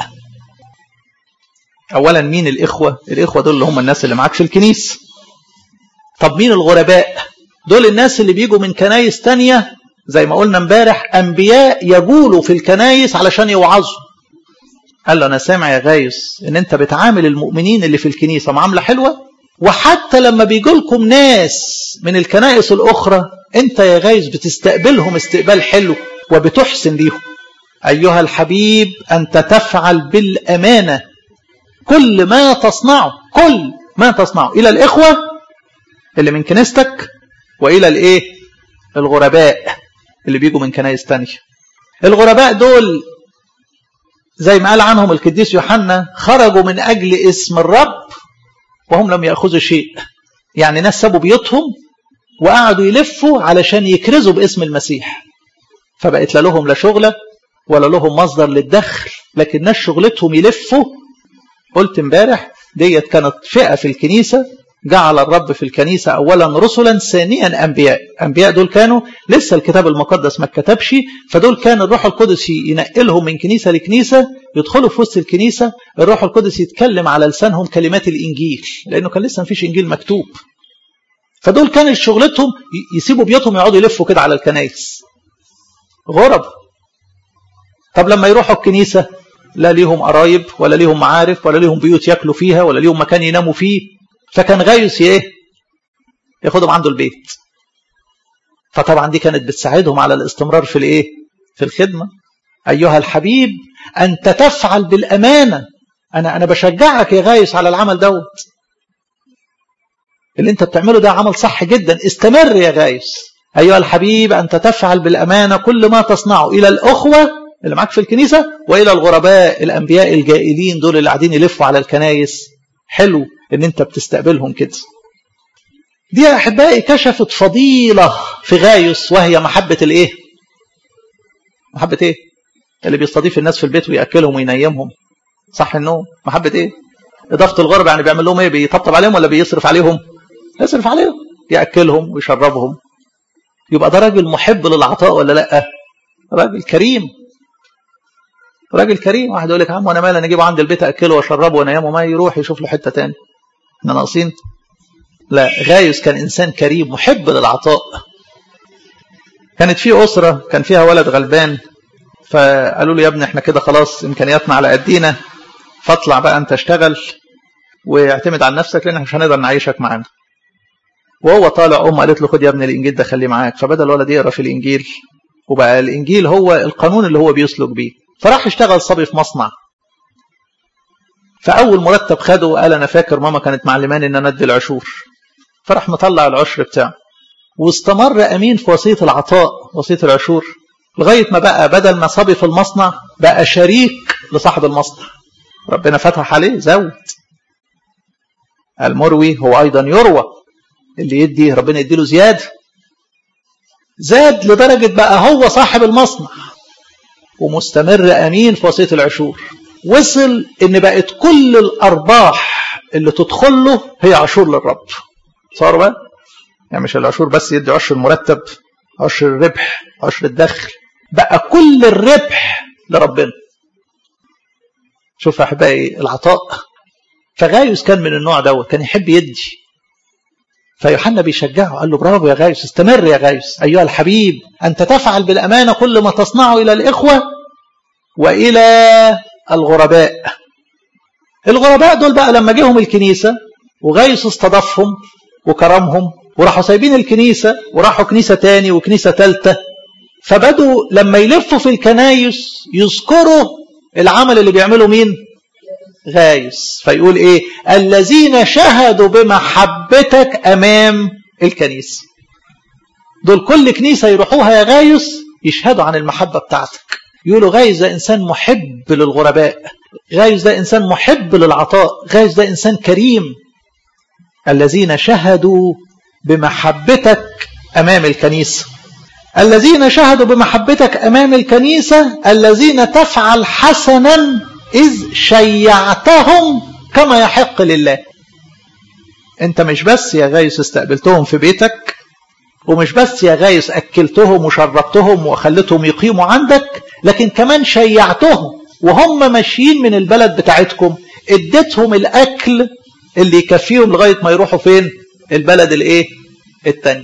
أولا مين الإخوة الإخوة دول اللي هم الناس اللي معاك في الكنيسة طب مين الغرباء دول الناس اللي بيجوا من كنايس تانية زي ما قلنا امبارح أنبياء يجولوا في الكنايس علشان يوعظوا قال له أنا سامع يا غايس إن أنت بتعامل المؤمنين اللي في الكنيسة معاملة حلوة وحتى لما بيجوا لكم ناس من الكنائس الأخرى أنت يا غايس بتستقبلهم استقبال حلو وبتحسن ليهم أيها الحبيب أنت تفعل بالأمانة كل ما تصنعه كل ما تصنعه إلى الإخوة اللي من كنيستك وإلى الإيه الغرباء اللي بيجوا من كنائس تانية الغرباء دول زي ما قال عنهم القديس يوحنا خرجوا من أجل اسم الرب وهم لم يأخذوا شيء يعني ناس سابوا بيوتهم وقعدوا يلفوا علشان يكرزوا باسم المسيح فبقت لا لهم لا شغلة ولا لهم مصدر للدخل لكن ناس شغلتهم يلفوا قلت امبارح ديت كانت فئة في الكنيسة جعل الرب في الكنيسة أولا رسلا ثانيا أنبياء أنبياء دول كانوا لسه الكتاب المقدس ما اتكتبش فدول كان الروح القدس ينقلهم من كنيسة لكنيسة يدخلوا في وسط الكنيسة الروح القدس يتكلم على لسانهم كلمات الإنجيل لأنه كان لسه ما فيش إنجيل مكتوب فدول كان شغلتهم يسيبوا بيوتهم يقعدوا يلفوا كده على الكنايس غرب طب لما يروحوا الكنيسة لا ليهم قرايب ولا ليهم معارف ولا ليهم بيوت ياكلوا فيها ولا ليهم مكان يناموا فيه فكان غايوس ايه ياخدهم عنده البيت فطبعا دي كانت بتساعدهم على الاستمرار في الايه في الخدمه ايها الحبيب انت تفعل بالامانه انا انا بشجعك يا غايس على العمل دوت اللي انت بتعمله ده عمل صح جدا استمر يا غايس ايها الحبيب انت تفعل بالامانه كل ما تصنعه الى الاخوه اللي معاك في الكنيسه والى الغرباء الانبياء الجائلين دول اللي قاعدين يلفوا على الكنايس حلو ان انت بتستقبلهم كده دي يا احبائي كشفت فضيله في غايس وهي محبه الايه محبه ايه اللي بيستضيف الناس في البيت وياكلهم وينيمهم صح النوم محبه ايه اضافه الغرب يعني بيعمل لهم ايه بيطبطب عليهم ولا بيصرف عليهم يصرف عليهم ياكلهم ويشربهم يبقى ده راجل محب للعطاء ولا لا راجل كريم راجل كريم واحد يقول لك يا عم وانا مالي انا اجيبه عند البيت اكله واشربه وانيمه ما يروح يشوف له حته تاني احنا ناقصين لا غايس كان انسان كريم محب للعطاء كانت في اسره كان فيها ولد غلبان فقالوا له يا ابني احنا كده خلاص امكانياتنا على قدينا فاطلع بقى انت اشتغل واعتمد على نفسك لان مش هنقدر نعيشك معانا وهو طالع ام قالت له خد يا ابني الانجيل ده خليه معاك فبدا الولد يقرا في الانجيل وبقى الانجيل هو القانون اللي هو بيسلك بيه فراح اشتغل صبي في مصنع فاول مرتب خده قال انا فاكر ماما كانت معلماني ان انا ادي العشور فراح مطلع العشر بتاعه واستمر امين في وصيه العطاء وصيه العشور لغايه ما بقى بدل ما صبي في المصنع بقى شريك لصاحب المصنع ربنا فتح عليه زود المروي هو ايضا يروى اللي يدي ربنا يديله زياده زاد لدرجه بقى هو صاحب المصنع ومستمر امين في وصيه العشور وصل ان بقت كل الارباح اللي تدخل له هي عشور للرب صار بقى يعني مش العشور بس يدي عشر المرتب عشر الربح عشر الدخل بقى كل الربح لربنا شوف يا احبائي العطاء فغايوس كان من النوع دوت كان يحب يدي فيوحنا بيشجعه قال له برافو يا غايوس استمر يا غايوس ايها الحبيب انت تفعل بالامانه كل ما تصنعه الى الاخوه والى الغرباء الغرباء دول بقى لما جيهم الكنيسه وغايوس استضافهم وكرمهم وراحوا سايبين الكنيسه وراحوا كنيسه تاني وكنيسه ثالثه فبدوا لما يلفوا في الكنايس يذكروا العمل اللي بيعمله مين غايس فيقول ايه الذين شهدوا بمحبتك امام الكنيسه دول كل كنيسه يروحوها يا غايس يشهدوا عن المحبه بتاعتك يقولوا غايس ده انسان محب للغرباء غايس ده انسان محب للعطاء غايس ده انسان كريم الذين شهدوا بمحبتك امام الكنيسه الذين شهدوا بمحبتك امام الكنيسه الذين تفعل حسنا إذ شيعتهم كما يحق لله أنت مش بس يا غايس استقبلتهم في بيتك ومش بس يا غايس أكلتهم وشربتهم وخلتهم يقيموا عندك لكن كمان شيعتهم وهم ماشيين من البلد بتاعتكم اديتهم الأكل اللي يكفيهم لغاية ما يروحوا فين البلد الايه التاني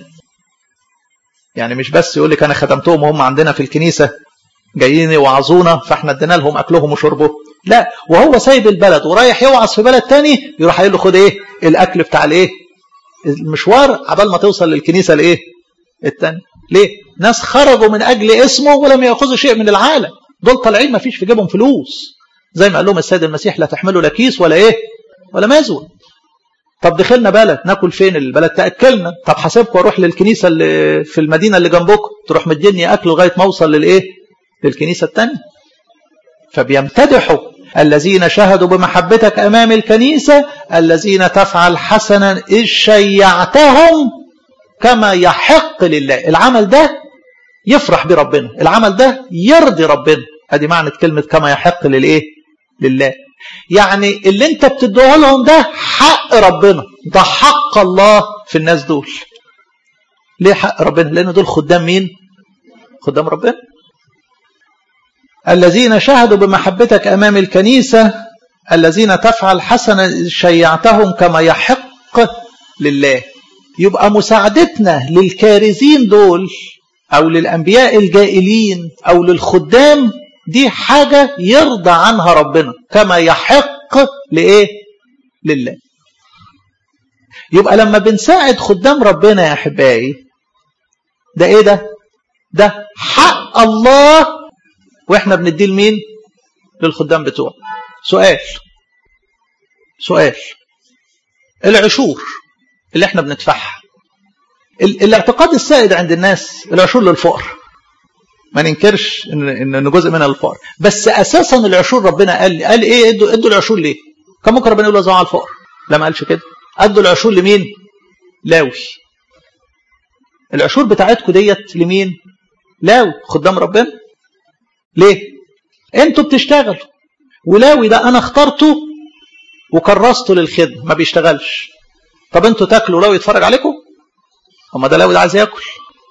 يعني مش بس يقول لك انا خدمتهم وهم عندنا في الكنيسه جايين يوعظونا فاحنا ادينا لهم اكلهم وشربهم لا وهو سايب البلد ورايح يوعظ في بلد تاني يروح قايل له خد ايه الاكل بتاع الايه المشوار عبال ما توصل للكنيسه الايه التاني ليه ناس خرجوا من اجل اسمه ولم ياخذوا شيء من العالم دول طالعين ما فيش في جيبهم فلوس زي ما قال لهم السيد المسيح لا تحملوا لا كيس ولا ايه ولا مزود طب دخلنا بلد ناكل فين البلد تاكلنا طب حاسبكم اروح للكنيسه اللي في المدينه اللي جنبكم تروح مديني اكل لغايه ما اوصل للايه للكنيسه الثانيه فبيمتدحوا الذين شهدوا بمحبتك امام الكنيسه الذين تفعل حسنا اذ شيعتهم كما يحق لله العمل ده يفرح بربنا العمل ده يرضي ربنا ادي معنى كلمه كما يحق للايه لله يعني اللي انت بتديه لهم ده حق ربنا ده حق الله في الناس دول ليه حق ربنا لان دول خدام مين خدام ربنا الذين شهدوا بمحبتك امام الكنيسه الذين تفعل حسنا شيعتهم كما يحق لله يبقى مساعدتنا للكارزين دول او للانبياء الجائلين او للخدام دي حاجة يرضى عنها ربنا كما يحق لإيه لله يبقى لما بنساعد خدام ربنا يا احبائي ده ايه ده ده حق الله واحنا بنديه لمين للخدام بتوعه سؤال سؤال العشور اللي احنا بندفعها الاعتقاد السائد عند الناس العشور للفقر ما ننكرش ان ان جزء منها للفقر بس اساسا العشور ربنا قال قال ايه ادوا ادوا العشور ليه كان ممكن ربنا يقول على الفقر لا ما قالش كده ادوا العشور لمين لاوي العشور بتاعتكم ديت لمين لاوي خدام ربنا ليه انتوا بتشتغلوا ولاوي ده انا اخترته وكرسته للخدمه ما بيشتغلش طب انتوا تاكلوا لاوي يتفرج عليكم اما ده لاوي ده عايز ياكل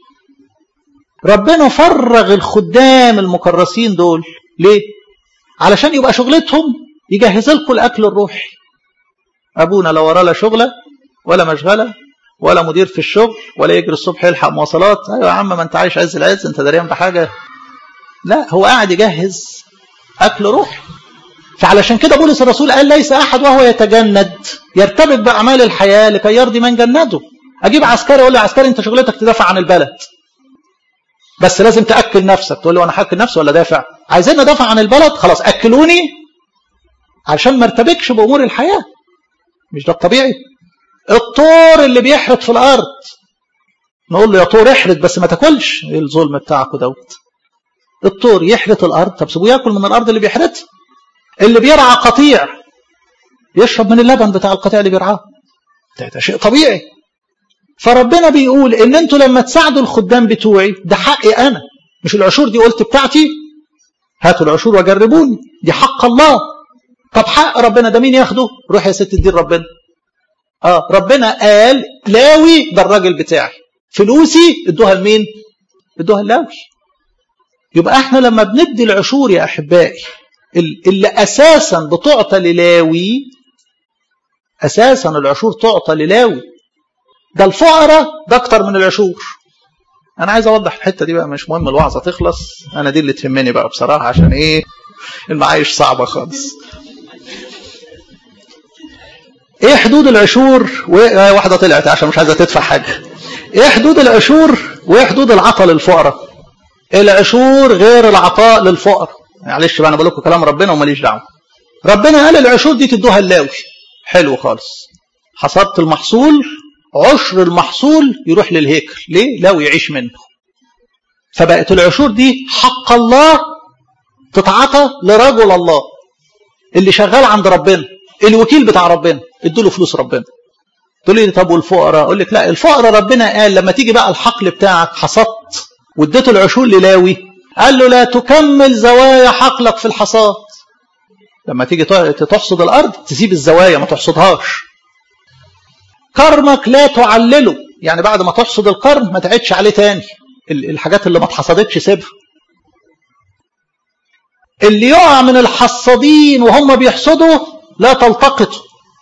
ربنا فرغ الخدام المكرسين دول ليه علشان يبقى شغلتهم يجهز لكم الاكل الروحي ابونا لا وراه لا شغله ولا مشغله ولا مدير في الشغل ولا يجري الصبح يلحق مواصلات ايوه يا عم ما انت عايش عز العز انت دريان بحاجه لا هو قاعد يجهز اكل روحي فعلشان كده بولس الرسول قال ليس احد وهو يتجند يرتبط باعمال الحياه لكي يرضي من جنده اجيب عسكري اقول له عسكري انت شغلتك تدافع عن البلد بس لازم تاكل نفسك تقول له انا هاكل نفسي ولا دافع عايزين ندافع عن البلد خلاص اكلوني عشان ما ارتبكش بامور الحياه مش ده الطبيعي الطور اللي بيحرط في الارض نقول له يا طور احرط بس ما تاكلش ايه الظلم بتاعكم دوت الطور يحرط الارض طب سيبوه ياكل من الارض اللي بيحرطها اللي بيرعى قطيع يشرب من اللبن بتاع القطيع اللي بيرعاه ده, ده شيء طبيعي فربنا بيقول ان انتوا لما تساعدوا الخدام بتوعي ده حقي انا مش العشور دي قلت بتاعتي هاتوا العشور وجربوني دي حق الله طب حق ربنا ده مين ياخده روح يا ست ادين ربنا اه ربنا قال لاوي ده الراجل بتاعي فلوسي ادوها لمين ادوها لاوي يبقى احنا لما بندي العشور يا احبائي اللي اساسا بتعطى للاوي اساسا العشور تعطى للاوي ده الفقراء ده اكتر من العشور انا عايز اوضح الحته دي بقى مش مهم الوعظه تخلص انا دي اللي تهمني بقى بصراحه عشان ايه المعايش صعبه خالص ايه حدود العشور واحده طلعت عشان مش عايزه تدفع حاجه ايه حدود العشور وايه حدود العطاء للفقراء العشور غير العطاء للفقراء معلش بقى انا بقول لكم كلام ربنا وماليش دعوه ربنا قال العشور دي تدوها اللاوي حلو خالص حصدت المحصول عشر المحصول يروح للهيكل ليه لاوي يعيش منه فبقت العشور دي حق الله تتعطى لرجل الله اللي شغال عند ربنا الوكيل بتاع ربنا ادوا فلوس ربنا تقول لي طب والفقراء اقول لك لا الفقراء ربنا قال لما تيجي بقى الحقل بتاعك حصدت واديته العشور للاوي قال له لا تكمل زوايا حقلك في الحصاد لما تيجي تحصد الارض تسيب الزوايا ما تحصدهاش كرمك لا تعلله يعني بعد ما تحصد القرن ما تعيدش عليه تاني الحاجات اللي ما اتحصدتش سيبها اللي يقع من الحصادين وهم بيحصدوا لا تلتقطوا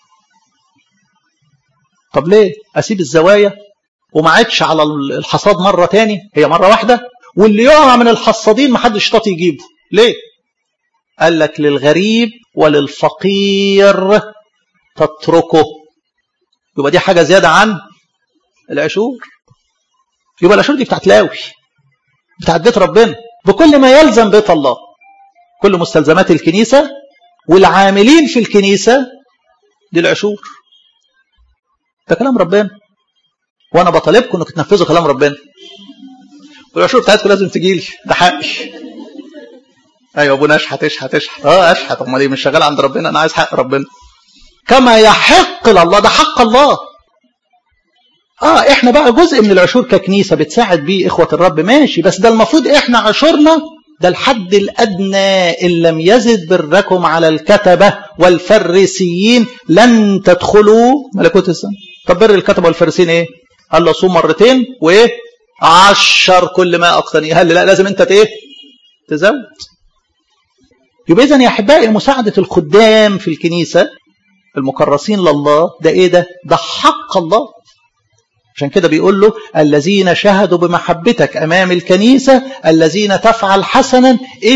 طب ليه اسيب الزوايا وما عادش على الحصاد مرة تاني هي مرة واحدة واللي يقع من الحصادين ما حدش طاطي يجيبه ليه قال لك للغريب وللفقير تتركه يبقى دي حاجة زيادة عن العشور يبقى العشور دي بتاعت لاوي بتاعت بيت ربنا بكل ما يلزم بيت الله كل مستلزمات الكنيسة والعاملين في الكنيسة دي العشور ده كلام ربنا وانا بطالبكم انكم تنفذوا كلام ربنا والعشور بتاعتكم لازم تجي لي ده حقي ايوه ابونا اشحت اشحت اشحت اه اشحت امال ايه مش شغال عند ربنا انا عايز حق ربنا كما يحق لله ده حق الله اه احنا بقى جزء من العشور ككنيسه بتساعد بيه اخوه الرب ماشي بس ده المفروض احنا عشورنا ده الحد الادنى ان لم يزد بركم على الكتبه والفريسيين لن تدخلوا ملكوت السماء طب بر الكتبه والفريسيين ايه؟ قال له صوم مرتين وايه؟ عشر كل ما اقتني هل لا لازم انت ايه؟ تزود يبقى اذا يا احبائي مساعده الخدام في الكنيسه المكرسين لله ده ايه ده؟ ده حق الله عشان كده بيقول له الذين شهدوا بمحبتك امام الكنيسه الذين تفعل حسنا اذ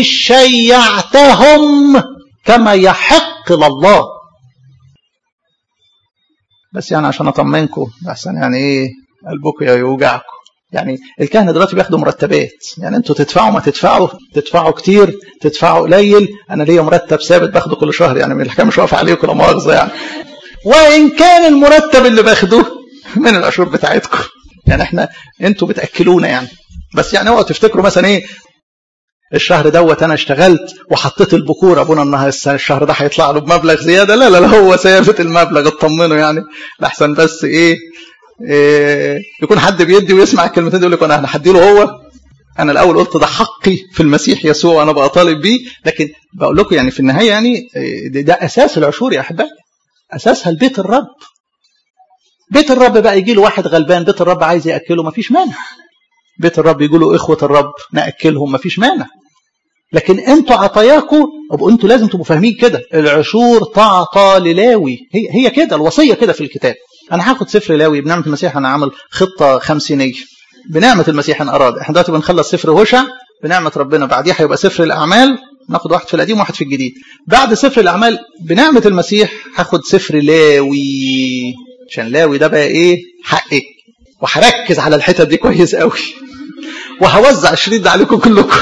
شيعتهم كما يحق لله بس يعني عشان اطمنكم احسن يعني ايه قلبكم يوجعكم يعني الكهنه دلوقتي بياخدوا مرتبات يعني انتوا تدفعوا ما تدفعوا تدفعوا كتير تدفعوا قليل انا ليا مرتب ثابت باخده كل شهر يعني من الحكايه مش واقفه عليكم لا مؤاخذه يعني وان كان المرتب اللي باخده من العشور بتاعتكم يعني احنا انتوا بتاكلونا يعني بس يعني اوعوا تفتكروا مثلا ايه الشهر دوت انا اشتغلت وحطيت البكور ابونا انها الشهر ده هيطلع له بمبلغ زياده لا لا لا هو ثابت المبلغ اطمنوا يعني لحسن بس ايه, إيه يكون حد بيدي ويسمع الكلمتين يقول لك انا هدي له هو انا الاول قلت ده حقي في المسيح يسوع وانا بقى طالب بيه لكن بقول لكم يعني في النهايه يعني ده, ده اساس العشور يا احبائي اساسها البيت الرب بيت الرب بقى يجي له واحد غلبان بيت الرب عايز ياكله مفيش مانع بيت الرب يجوا له اخوه الرب ناكلهم مفيش مانع لكن انتوا عطاياكم ابقوا انتوا لازم تبقوا فاهمين كده العشور تعطى للاوي هي هي كده الوصيه كده في الكتاب انا هاخد سفر لاوي بنعمه المسيح انا عامل خطه خمسينيه بنعمه المسيح ان اراد احنا دلوقتي بنخلص سفر هوشع بنعمه ربنا بعديها هيبقى سفر الاعمال ناخد واحد في القديم وواحد في الجديد بعد سفر الاعمال بنعمه المسيح هاخد سفر لاوي عشان لاوي ده بقى ايه حقي وهركز على الحتت دي كويس قوي وهوزع الشريط ده عليكم كلكم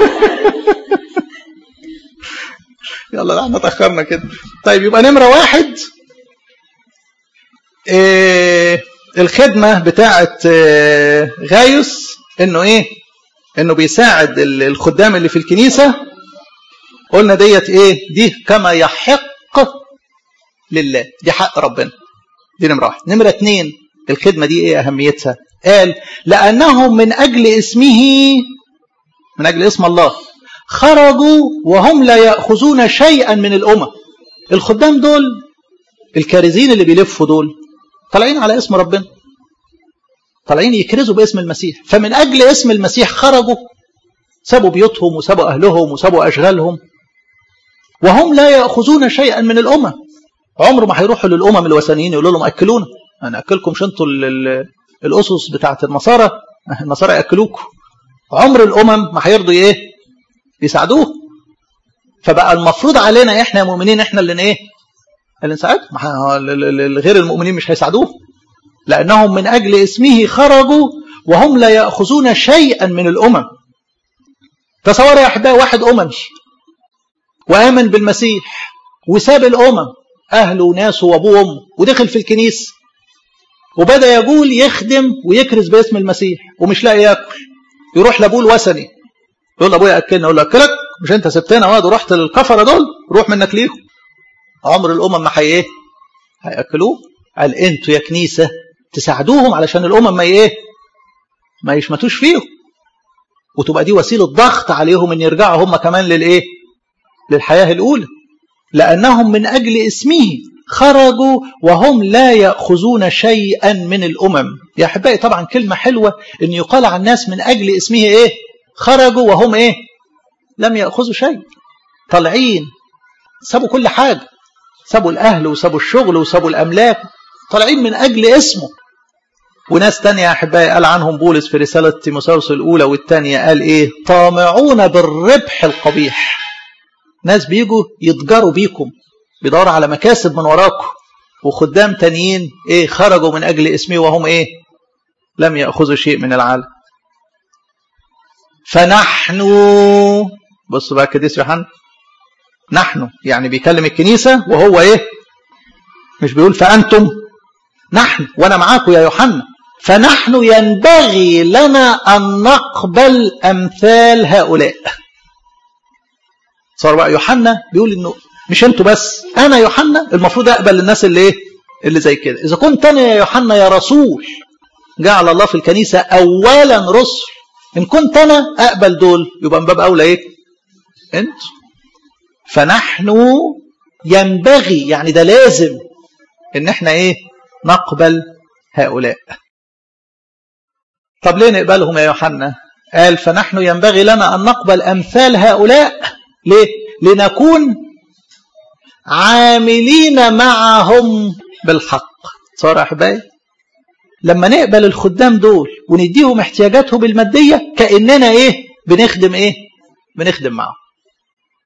يلا لا احنا اتاخرنا كده طيب يبقى نمره واحد إيه الخدمه بتاعه إيه غايوس انه ايه انه بيساعد الخدام اللي في الكنيسه قلنا ديت ايه دي كما يحق لله دي حق ربنا دي نمره واحد نمره اتنين الخدمه دي ايه اهميتها قال لانهم من اجل اسمه من اجل اسم الله خرجوا وهم لا ياخذون شيئا من الامم الخدام دول الكارزين اللي بيلفوا دول طالعين على اسم ربنا طالعين يكرزوا باسم المسيح فمن اجل اسم المسيح خرجوا سابوا بيوتهم وسابوا اهلهم وسابوا اشغالهم وهم لا ياخذون شيئا من الامم عمره ما هيروحوا للامم الوثنيين يقولوا لهم اكلونا انا اكلكم انتوا الاسس بتاعت النصارى النصارى ياكلوكم عمر الامم ما هيرضوا ايه يساعدوه فبقى المفروض علينا احنا يا مؤمنين احنا اللي ايه اللي نساعدهم غير المؤمنين مش هيساعدوه لانهم من اجل اسمه خرجوا وهم لا ياخذون شيئا من الامم تصور يا احبائي واحد اممي وامن بالمسيح وساب الامم اهله وناسه وابوه وامه ودخل في الكنيسه وبدا يقول يخدم ويكرز باسم المسيح ومش لاقي ياكل يروح لابوه الوثني يقول لابويا اكلنا يقول له اكلك مش انت سبتنا واد ورحت للكفره دول روح منك ليهم عمر الامم ما حي ايه هياكلوه قال انتوا يا كنيسه تساعدوهم علشان الامم ما ايه ما يشمتوش فيهم وتبقى دي وسيله ضغط عليهم ان يرجعوا هم كمان للايه للحياه الاولى لانهم من اجل اسمه خرجوا وهم لا ياخذون شيئا من الامم يا احبائي طبعا كلمه حلوه ان يقال عن الناس من اجل اسمه ايه خرجوا وهم ايه لم ياخذوا شيء طالعين سابوا كل حاجه سابوا الاهل وسابوا الشغل وسابوا الاملاك طالعين من اجل اسمه وناس تانية يا احبائي قال عنهم بولس في رساله تيموثاوس الاولى والثانيه قال ايه طامعون بالربح القبيح ناس بيجوا يتجاروا بيكم بيدوروا على مكاسب من وراكم وخدام تانيين ايه خرجوا من اجل اسمه وهم ايه لم ياخذوا شيء من العالم فنحن بصوا بقى كده يوحنا نحن يعني بيكلم الكنيسة وهو ايه مش بيقول فأنتم نحن وأنا معاكم يا يوحنا فنحن ينبغي لنا أن نقبل أمثال هؤلاء صار بقى يوحنا بيقول إنه مش أنتوا بس أنا يوحنا المفروض أقبل الناس اللي إيه اللي زي كده إذا كنت أنا يا يوحنا يا رسول جعل الله في الكنيسة أولا رسل إن كنت أنا أقبل دول يبقى من باب أولى إيه أنت فنحن ينبغي يعني ده لازم إن إحنا إيه نقبل هؤلاء طب ليه نقبلهم يا يوحنا قال فنحن ينبغي لنا أن نقبل أمثال هؤلاء ليه لنكون عاملين معهم بالحق صار يا أحبائي لما نقبل الخدام دول ونديهم احتياجاتهم المادية كأننا ايه بنخدم ايه بنخدم معهم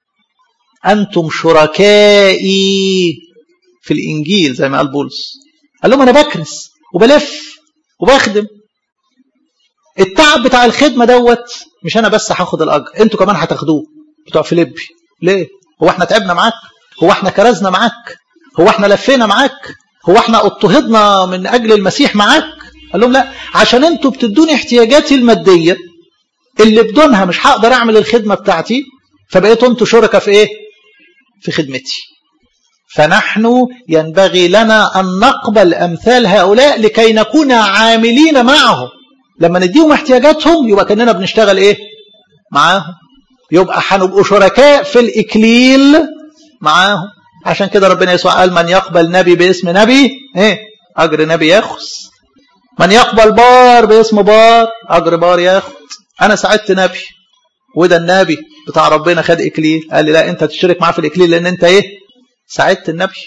أنتم شركائي في الإنجيل زي ما قال بولس قال لهم انا بكرس وبلف وبخدم التعب بتاع الخدمه دوت مش انا بس هاخد الاجر انتوا كمان هتاخدوه بتوع فيليبي ليه هو احنا تعبنا معاك هو احنا كرزنا معاك هو احنا لفينا معاك هو احنا اضطهدنا من اجل المسيح معاك قال لهم لا عشان انتوا بتدوني احتياجاتي الماديه اللي بدونها مش هقدر اعمل الخدمه بتاعتي فبقيتوا انتوا شركاء في ايه في خدمتي فنحن ينبغي لنا ان نقبل امثال هؤلاء لكي نكون عاملين معهم لما نديهم احتياجاتهم يبقى كاننا بنشتغل ايه معاهم يبقى هنبقوا شركاء في الاكليل معاهم عشان كده ربنا يسوع قال من يقبل نبي باسم نبي ايه اجر نبي ياخذ من يقبل بار باسم بار اجر بار ياخذ انا ساعدت نبي وده النبي بتاع ربنا خد اكليل قال لي لا انت تشترك معاه في الاكليل لان انت ايه ساعدت النبي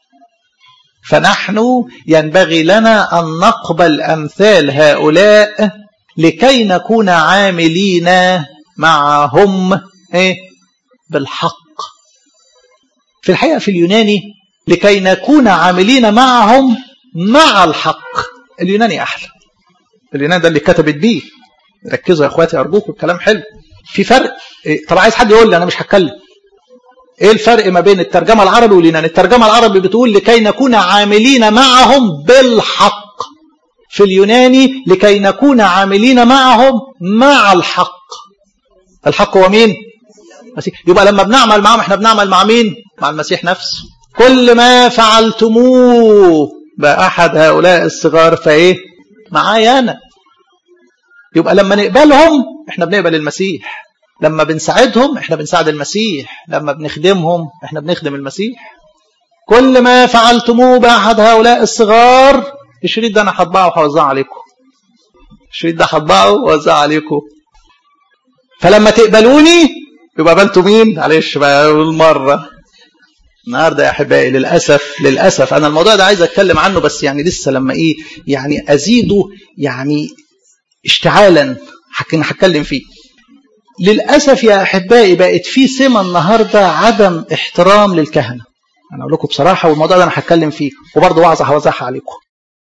فنحن ينبغي لنا ان نقبل امثال هؤلاء لكي نكون عاملين معهم ايه بالحق في الحقيقه في اليوناني لكي نكون عاملين معهم مع الحق اليوناني احلى اليوناني ده اللي كتبت بيه ركزوا يا اخواتي ارجوكم الكلام حلو في فرق إيه؟ طب عايز حد يقول لي انا مش هتكلم ايه الفرق ما بين الترجمه العربي واليوناني الترجمه العربي بتقول لكي نكون عاملين معهم بالحق في اليوناني لكي نكون عاملين معهم مع الحق الحق هو مين المسيح يبقى لما بنعمل معهم احنا بنعمل مع مين مع المسيح نفسه كل ما فعلتموه بأحد هؤلاء الصغار فايه معايا انا يبقى لما نقبلهم احنا بنقبل المسيح لما بنساعدهم احنا بنساعد المسيح لما بنخدمهم احنا بنخدم المسيح كل ما فعلتموه بأحد هؤلاء الصغار الشريط ده انا هطبعه وهوزعه عليكم الشريط ده هطبعه ووزعه عليكم فلما تقبلوني يبقى قبلتوا مين معلش بقى المره النهارده يا احبائي للاسف للاسف انا الموضوع ده عايز اتكلم عنه بس يعني لسه لما ايه يعني ازيده يعني اشتعالا هتكلم فيه للاسف يا احبائي بقت في سمه النهارده عدم احترام للكهنه انا اقول لكم بصراحه والموضوع ده انا هتكلم فيه وبرضه وعظه هوزعها عليكم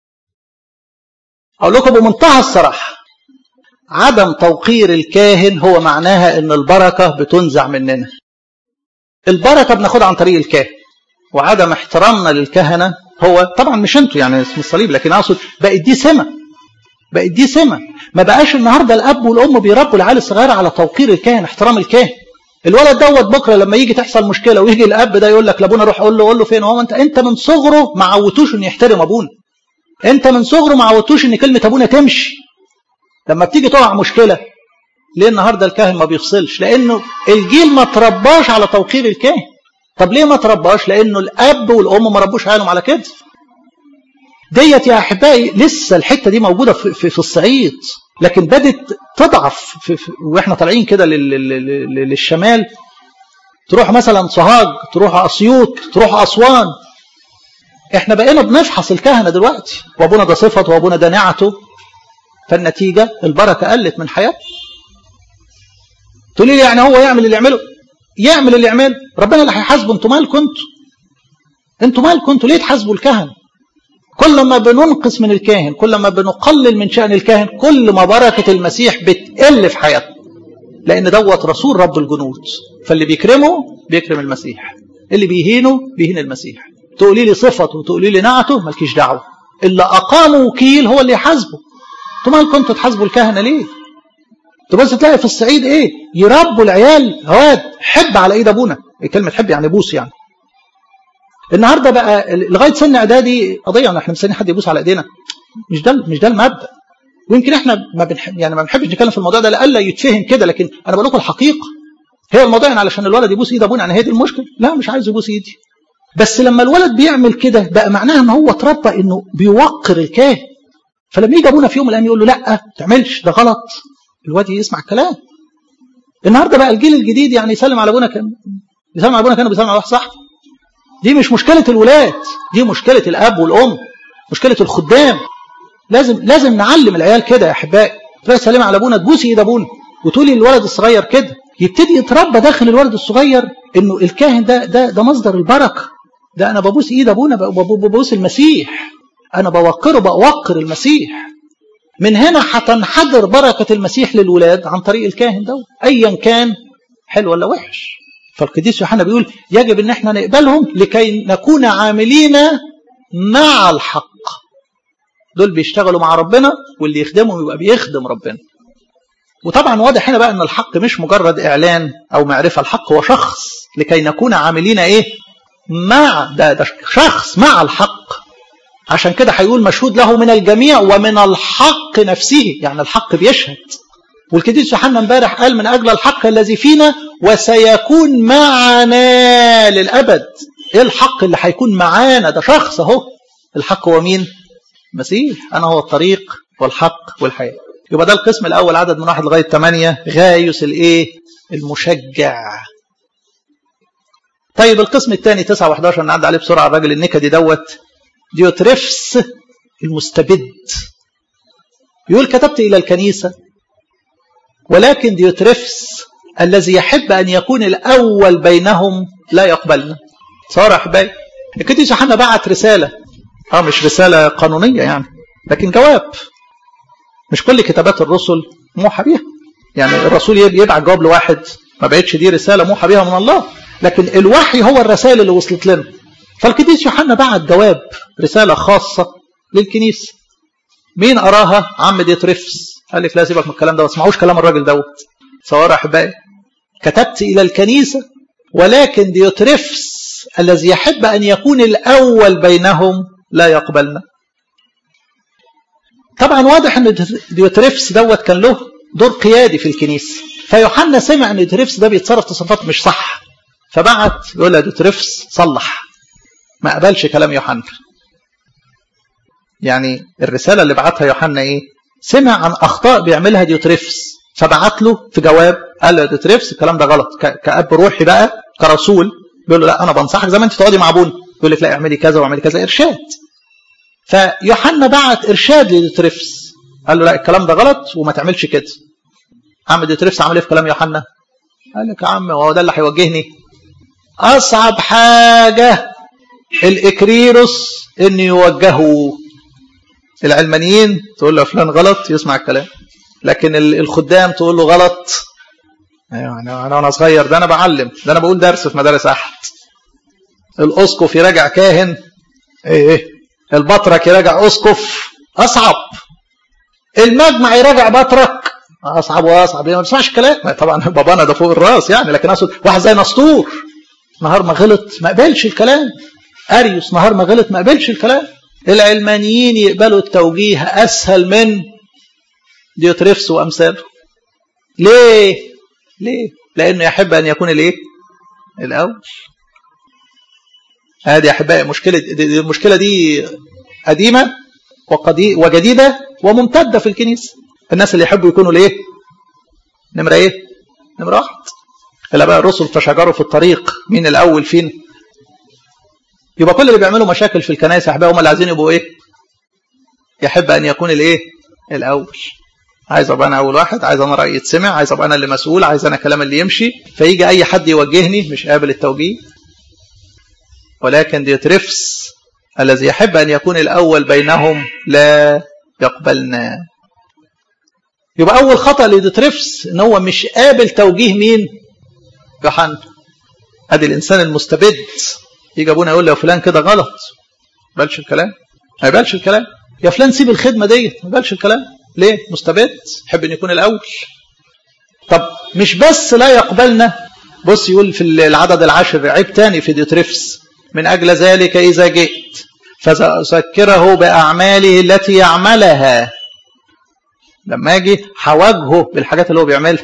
اقول لكم بمنتهى الصراحه عدم توقير الكاهن هو معناها ان البركه بتنزع مننا البركه بناخدها عن طريق الكاهن وعدم احترامنا للكهنه هو طبعا مش انتوا يعني اسم الصليب لكن اقصد بقت دي سمه بقت دي سمه ما بقاش النهارده الاب والام بيربوا العيال الصغيره على توقير الكاهن احترام الكاهن الولد دوت بكره لما يجي تحصل مشكله ويجي الاب ده يقول لك لابونا روح قول له قول له فين هو انت انت من صغره ما عودتوش انه يحترم ابونا انت من صغره ما عودتوش ان كلمه ابونا تمشي لما بتيجي تقع مشكله ليه النهارده الكاهن ما بيفصلش لانه الجيل ما ترباش على توقير الكاهن طب ليه ما ترباش لانه الاب والام ما ربوش عيالهم على كده ديت يا احبائي لسه الحته دي موجوده في, في, في الصعيد لكن بدت تضعف في في واحنا طالعين كده للشمال تروح مثلا سوهاج تروح اسيوط تروح اسوان احنا بقينا بنفحص الكهنه دلوقتي وابونا ده صفته وابونا ده نعته فالنتيجه البركه قلت من حياته تقولي لي يعني هو يعمل اللي يعمله يعمل اللي يعمله ربنا اللي هيحاسبه انتوا مالكم انتوا انتوا مالكم انتوا ليه تحاسبوا الكهنه كل ما بننقص من الكاهن كل ما بنقلل من شأن الكاهن كل ما بركة المسيح بتقل في حياتنا لأن دوت رسول رب الجنود فاللي بيكرمه بيكرم المسيح اللي بيهينه بيهين المسيح تقولي لي صفته وتقولي لي نعته مالكيش دعوة اللي أقامه وكيل هو اللي يحاسبه انتوا مالكم انتوا تحاسبوا الكهنة ليه تبص تلاقي في الصعيد ايه يربوا العيال هواد حب على ايد ابونا كلمة حب يعني بوس يعني النهارده بقى لغايه سن اعدادي قضيه احنا مستنيين حد يبوس على ايدينا مش ده مش ده المبدا ويمكن احنا ما بنحب يعني ما بنحبش نتكلم في الموضوع ده لألا يتفهم كده لكن انا بقول لكم الحقيقه هي الموضوع يعني علشان الولد يبوس ايد ابونا يعني هي دي المشكله لا مش عايز يبوس ايدي بس لما الولد بيعمل كده بقى معناها ان هو اتربى انه بيوقر الكاهن فلما يجي ابونا في يوم من الايام يقول له لا ما تعملش ده غلط الواد يسمع الكلام النهارده بقى الجيل الجديد يعني يسلم على ابونا كان بيسلم على ابونا كانوا بيسلم على واحد صاحبه دي مش مشكلة الولاد دي مشكلة الأب والأم مشكلة الخدام لازم لازم نعلم العيال كده يا أحبائي تلاقي سليمة على أبونا تبوسي إيد أبونا وتقولي للولد الصغير كده يبتدي يتربى داخل الولد الصغير إنه الكاهن ده ده ده مصدر البركة ده أنا ببوس إيد أبونا ببوس المسيح أنا بوقره بوقر المسيح من هنا هتنحدر بركة المسيح للولاد عن طريق الكاهن ده أيا كان حلو ولا وحش فالقديس يوحنا بيقول يجب ان احنا نقبلهم لكي نكون عاملين مع الحق دول بيشتغلوا مع ربنا واللي يخدمهم يبقى بيخدم ربنا وطبعا واضح هنا بقى ان الحق مش مجرد اعلان او معرفه الحق هو شخص لكي نكون عاملين ايه مع ده, ده شخص مع الحق عشان كده هيقول مشهود له من الجميع ومن الحق نفسه يعني الحق بيشهد والقديس يوحنا امبارح قال من اجل الحق الذي فينا وسيكون معنا للابد ايه الحق اللي هيكون معانا ده شخص اهو الحق هو مين مسيح انا هو الطريق والحق والحياه يبقى ده القسم الاول عدد من واحد لغايه ثمانية غايس الايه المشجع طيب القسم الثاني 9 و11 نعدي عليه بسرعه الراجل النكدي دوت ديوتريفس المستبد يقول كتبت الى الكنيسه ولكن ديوتريفس الذي يحب أن يكون الأول بينهم لا يقبلنا صار أحبائي القديس يوحنا بعت رسالة اه مش رسالة قانونية يعني لكن جواب مش كل كتابات الرسل موحى بيها يعني الرسول يبعت جواب لواحد ما بقتش دي رسالة موحى بيها من الله لكن الوحي هو الرسائل اللي وصلت لنا فالقديس يوحنا بعت جواب رسالة خاصة للكنيسة مين أراها عم ديتريفس قال لك لا سيبك من الكلام ده ما تسمعوش كلام الراجل دوت صور احبائي كتبت الى الكنيسه ولكن ديوتريفس الذي يحب ان يكون الاول بينهم لا يقبلنا طبعا واضح ان ديوتريفس دوت كان له دور قيادي في الكنيسه فيوحنا سمع ان ديوتريفس ده بيتصرف تصرفات مش صح فبعت يقول له ديوتريفس صلح ما قبلش كلام يوحنا يعني الرساله اللي بعتها يوحنا ايه سمع عن اخطاء بيعملها ديوتريفس فبعت له في جواب قال له ديوتريفس الكلام ده غلط كاب روحي بقى كرسول بيقول له لا انا بنصحك زي ما انت تقعدي مع ابونا يقول لك لا اعملي كذا واعملي كذا ارشاد فيوحنا بعت ارشاد لديوتريفس قال له لا الكلام ده غلط وما تعملش كده عم ديوتريفس عمل ايه في كلام يوحنا قال لك يا عم هو ده اللي هيوجهني اصعب حاجه الاكريروس ان يوجهوا العلمانيين تقول له فلان غلط يسمع الكلام لكن الخدام تقول له غلط ايوه انا انا وانا صغير ده انا بعلم ده انا بقول درس في مدارس احد الاسقف يراجع كاهن ايه ايه البطرك يراجع اسقف اصعب المجمع يراجع بطرك اصعب واصعب ما بتسمعش الكلام طبعا بابانا ده فوق الراس يعني لكن اقصد واحد زي نسطور نهار ما غلط ما قبلش الكلام اريوس نهار ما غلط ما قبلش الكلام العلمانيين يقبلوا التوجيه اسهل من ديوتريفس وامثاله ليه ليه لانه يحب ان يكون الايه الاول هذه يا احبائي مشكله دي المشكله دي قديمه وقدي وجديده وممتده في الكنيسه الناس اللي يحبوا يكونوا الايه نمره ايه نمره واحد الاباء الرسل تشاجروا في الطريق مين الاول فين يبقى كل اللي بيعملوا مشاكل في الكنائس يا احبائي هم اللي عايزين يبقوا ايه يحب ان يكون الايه الاول عايز ابقى انا اول واحد عايز انا رايي يتسمع عايز ابقى انا اللي مسؤول عايز انا كلام اللي يمشي فيجي اي حد يوجهني مش قابل التوجيه ولكن ديوتريفس الذي يحب ان يكون الاول بينهم لا يقبلنا يبقى اول خطا لديوتريفس ان هو مش قابل توجيه مين يوحنا ادي الانسان المستبد يجي ابونا يقول له يا فلان كده غلط ما يقبلش الكلام ما يقبلش الكلام يا فلان سيب الخدمه ديت ما يقبلش الكلام ليه مستبد يحب ان يكون الاول طب مش بس لا يقبلنا بص يقول في العدد العاشر عيب تاني في ديوتريفس من اجل ذلك اذا جئت فسأذكره باعماله التي يعملها لما اجي هواجهه بالحاجات اللي هو بيعملها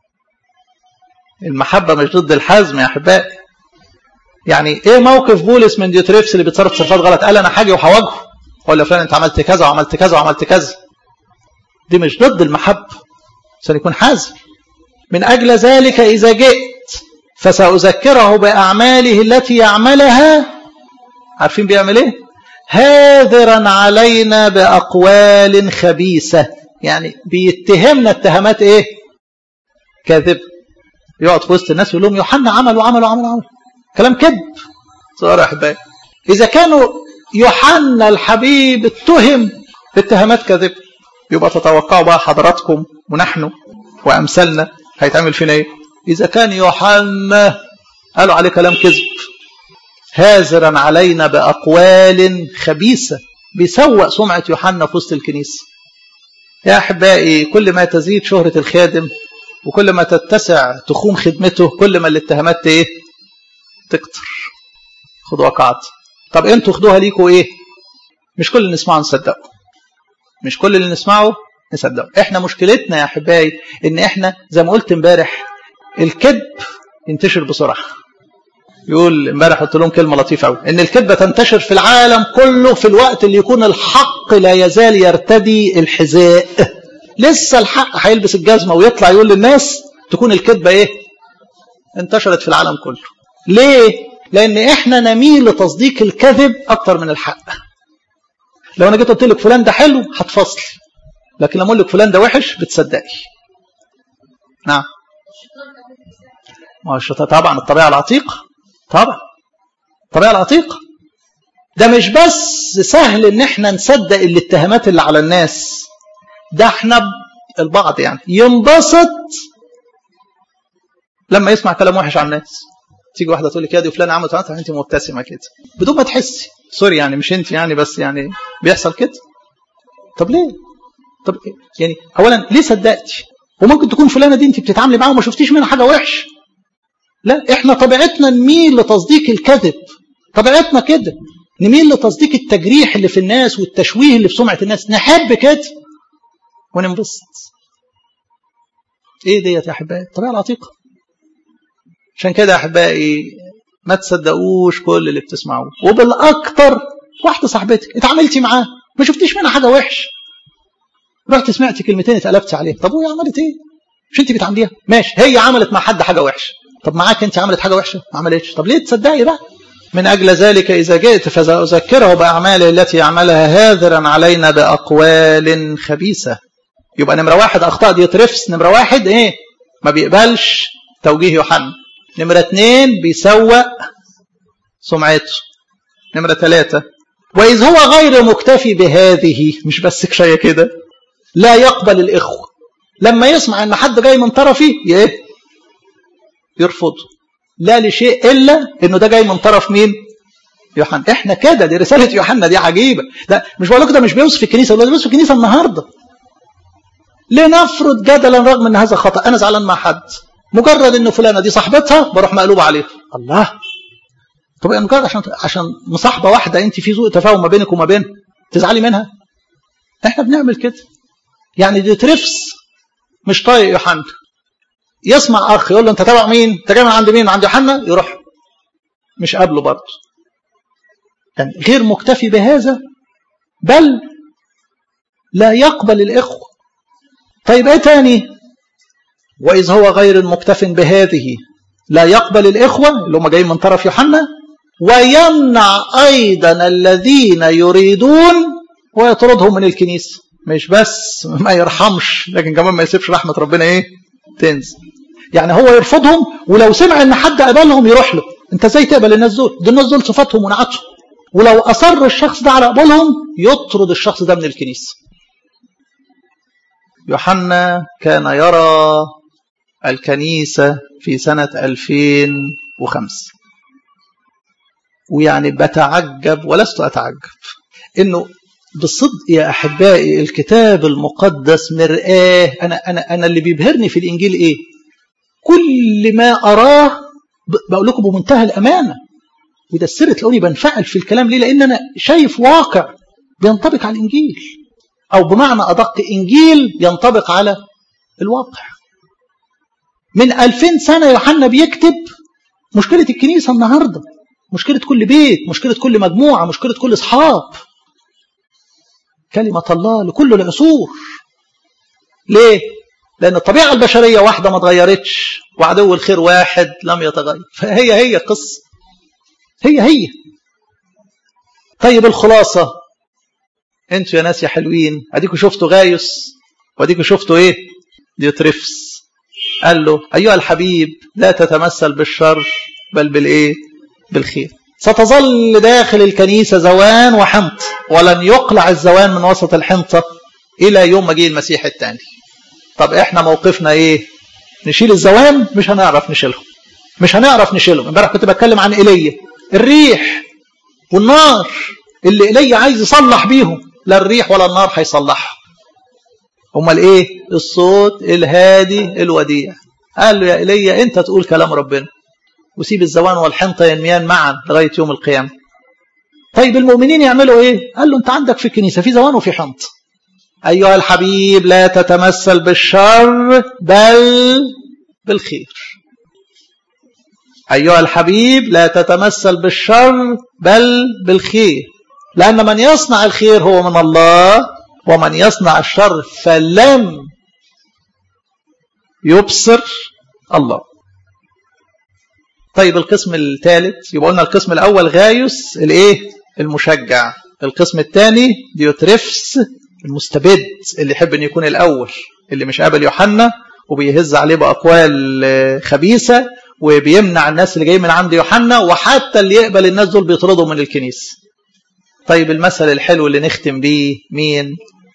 المحبه مش ضد الحزم يا احبائي يعني ايه موقف بولس من ديوتريفس اللي بيتصرف تصرفات غلط قال انا هاجي وهواجهه اقول له فلان انت عملت كذا وعملت كذا وعملت كذا دي مش ضد المحبة عشان يكون حازم من أجل ذلك إذا جئت فسأذكره بأعماله التي يعملها عارفين بيعمل إيه هاذرا علينا بأقوال خبيثة يعني بيتهمنا اتهامات إيه كاذب يقعد في وسط الناس يقول لهم يوحنا عمل وعمل وعمل وعمل كلام كذب صار أحبائي إذا كانوا يوحنا الحبيب اتهم اتهامات كاذبة يبقى تتوقعوا بقى حضراتكم ونحن وأمثالنا هيتعمل فينا ايه إذا كان يوحنا قالوا عليه كلام كذب هازرا علينا بأقوال خبيثة بيسوق سمعة يوحنا في وسط الكنيسة يا أحبائي كل ما تزيد شهرة الخادم وكل ما تتسع تخوم خدمته كل ما الاتهامات ايه تكتر خدوها قاعدة طب انتوا خدوها ليكوا ايه مش كل اللي نسمعه نصدقه مش كل اللي نسمعه نصدقه احنا مشكلتنا يا احبائي ان احنا زي ما قلت امبارح الكذب ينتشر بسرعه يقول امبارح قلت لهم كلمه لطيفه قوي ان الكذبه تنتشر في العالم كله في الوقت اللي يكون الحق لا يزال يرتدي الحذاء لسه الحق هيلبس الجزمه ويطلع يقول للناس تكون الكذبه ايه انتشرت في العالم كله ليه لان احنا نميل لتصديق الكذب اكتر من الحق لو انا جيت قلت لك فلان ده حلو هتفصلي لكن لما اقول لك فلان ده وحش بتصدقي نعم ما هو الشيطان طبعا الطبيعه العتيقه طبعا الطبيعه العتيقه ده مش بس سهل ان احنا نصدق الاتهامات اللي على الناس ده احنا البعض يعني ينبسط لما يسمع كلام وحش عن الناس تيجي واحده تقول لك يا دي فلان عملت عملت انت مبتسمه كده بدون ما تحسي سوري يعني مش انت يعني بس يعني بيحصل كده طب ليه طب يعني اولا ليه صدقتي وممكن تكون فلانه دي انت بتتعاملي معاها وما شفتيش منها حاجه وحش لا احنا طبيعتنا نميل لتصديق الكذب طبيعتنا كده نميل لتصديق التجريح اللي في الناس والتشويه اللي في سمعه الناس نحب كده وننبسط ايه ديت يا احبائي الطبيعه العتيقه عشان كده يا احبائي ما تصدقوش كل اللي بتسمعوه وبالاكثر واحده صاحبتك اتعاملتي معاها ما شفتيش منها حاجه وحش رحت سمعتي كلمتين اتقلبتي عليها طب وهي عملت ايه مش انت بتعمليها ماشي هي عملت مع حد حاجه وحشه طب معاك انت عملت حاجه وحشه ما عملتش طب ليه تصدقي بقى من اجل ذلك اذا جئت فاذكره باعماله التي يعملها هاذرا علينا باقوال خبيثه يبقى نمره واحد اخطاء ديوتريفس نمره واحد ايه ما بيقبلش توجيه يوحنا نمرة اثنين بيسوق سمعته نمرة ثلاثة وإذ هو غير مكتفي بهذه مش بس كفاية كده لا يقبل الإخوة لما يسمع أن حد جاي من طرفي إيه يرفضه لا لشيء إلا أنه ده جاي من طرف مين يوحنا احنا كده دي رسالة يوحنا دي عجيبة ده مش بقول لكم ده مش بيوصف الكنيسة ولا بيوصف الكنيسة النهاردة لنفرض جدلا رغم ان هذا خطأ انا زعلان مع حد مجرد ان فلانه دي صاحبتها بروح مقلوب عليها الله طب يعني مجرد عشان عشان مصاحبه واحده انت في ذوق تفاهم ما بينك وما بين تزعلي منها احنا بنعمل كده يعني دي ترفس مش طايق يوحنا يسمع اخ يقول له انت تابع مين انت جاي من عند مين من عند يوحنا يروح مش قابله برضه يعني غير مكتفي بهذا بل لا يقبل الاخوه طيب ايه تاني وإذ هو غير مكتف بهذه لا يقبل الإخوة اللي هم جايين من طرف يوحنا ويمنع أيضا الذين يريدون ويطردهم من الكنيسة مش بس ما يرحمش لكن كمان ما يسيبش رحمة ربنا إيه تنزل يعني هو يرفضهم ولو سمع ان حد قبلهم يروح له انت ازاي تقبل الناس دول دول الناس دول صفاتهم ونعتهم ولو اصر الشخص ده على قبولهم يطرد الشخص ده من الكنيسه يوحنا كان يرى الكنيسة في سنة 2005 ويعني بتعجب ولست أتعجب إنه بالصدق يا أحبائي الكتاب المقدس مرآة أنا, أنا, أنا اللي بيبهرني في الإنجيل إيه كل ما أراه بقول لكم بمنتهى الأمانة وده السر تلاقوني بنفعل في الكلام ليه لأن أنا شايف واقع بينطبق على الإنجيل أو بمعنى أدق إنجيل ينطبق على الواقع من ألفين سنة يوحنا بيكتب مشكلة الكنيسة النهاردة مشكلة كل بيت مشكلة كل مجموعة مشكلة كل أصحاب كلمة الله لكل العصور ليه؟ لأن الطبيعة البشرية واحدة ما اتغيرتش وعدو الخير واحد لم يتغير فهي هي قصة هي هي طيب الخلاصة انتوا يا ناس يا حلوين اديكوا شفتوا غايوس واديكوا شفتوا ايه ديوتريفس قال له أيها الحبيب لا تتمثل بالشر بل بالإيه بالخير ستظل داخل الكنيسة زوان وحنط ولن يقلع الزوان من وسط الحنطة إلى يوم مجيء المسيح الثاني طب إحنا موقفنا إيه نشيل الزوان مش هنعرف نشيلهم مش هنعرف نشيلهم امبارح كنت بتكلم عن ايليا الريح والنار اللي ايليا عايز يصلح بيهم لا الريح ولا النار هيصلحها امال ايه الصوت الهادي الوديع قال له يا ايليا انت تقول كلام ربنا وسيب الزوان والحنطه ينميان معا لغايه يوم القيامه طيب المؤمنين يعملوا ايه قال له انت عندك في الكنيسه في زوان وفي حنط ايها الحبيب لا تتمثل بالشر بل بالخير أيها الحبيب لا تتمثل بالشر بل بالخير لأن من يصنع الخير هو من الله ومن يصنع الشر فلم يبصر الله طيب القسم الثالث يبقى قلنا القسم الأول غايوس الإيه المشجع القسم الثاني ديوتريفس المستبد اللي يحب أن يكون الأول اللي مش قابل يوحنا وبيهز عليه بأقوال خبيثة وبيمنع الناس اللي جايين من عند يوحنا وحتى اللي يقبل الناس دول بيطردوا من الكنيسة طيب المثل الحلو اللي نختم بيه مين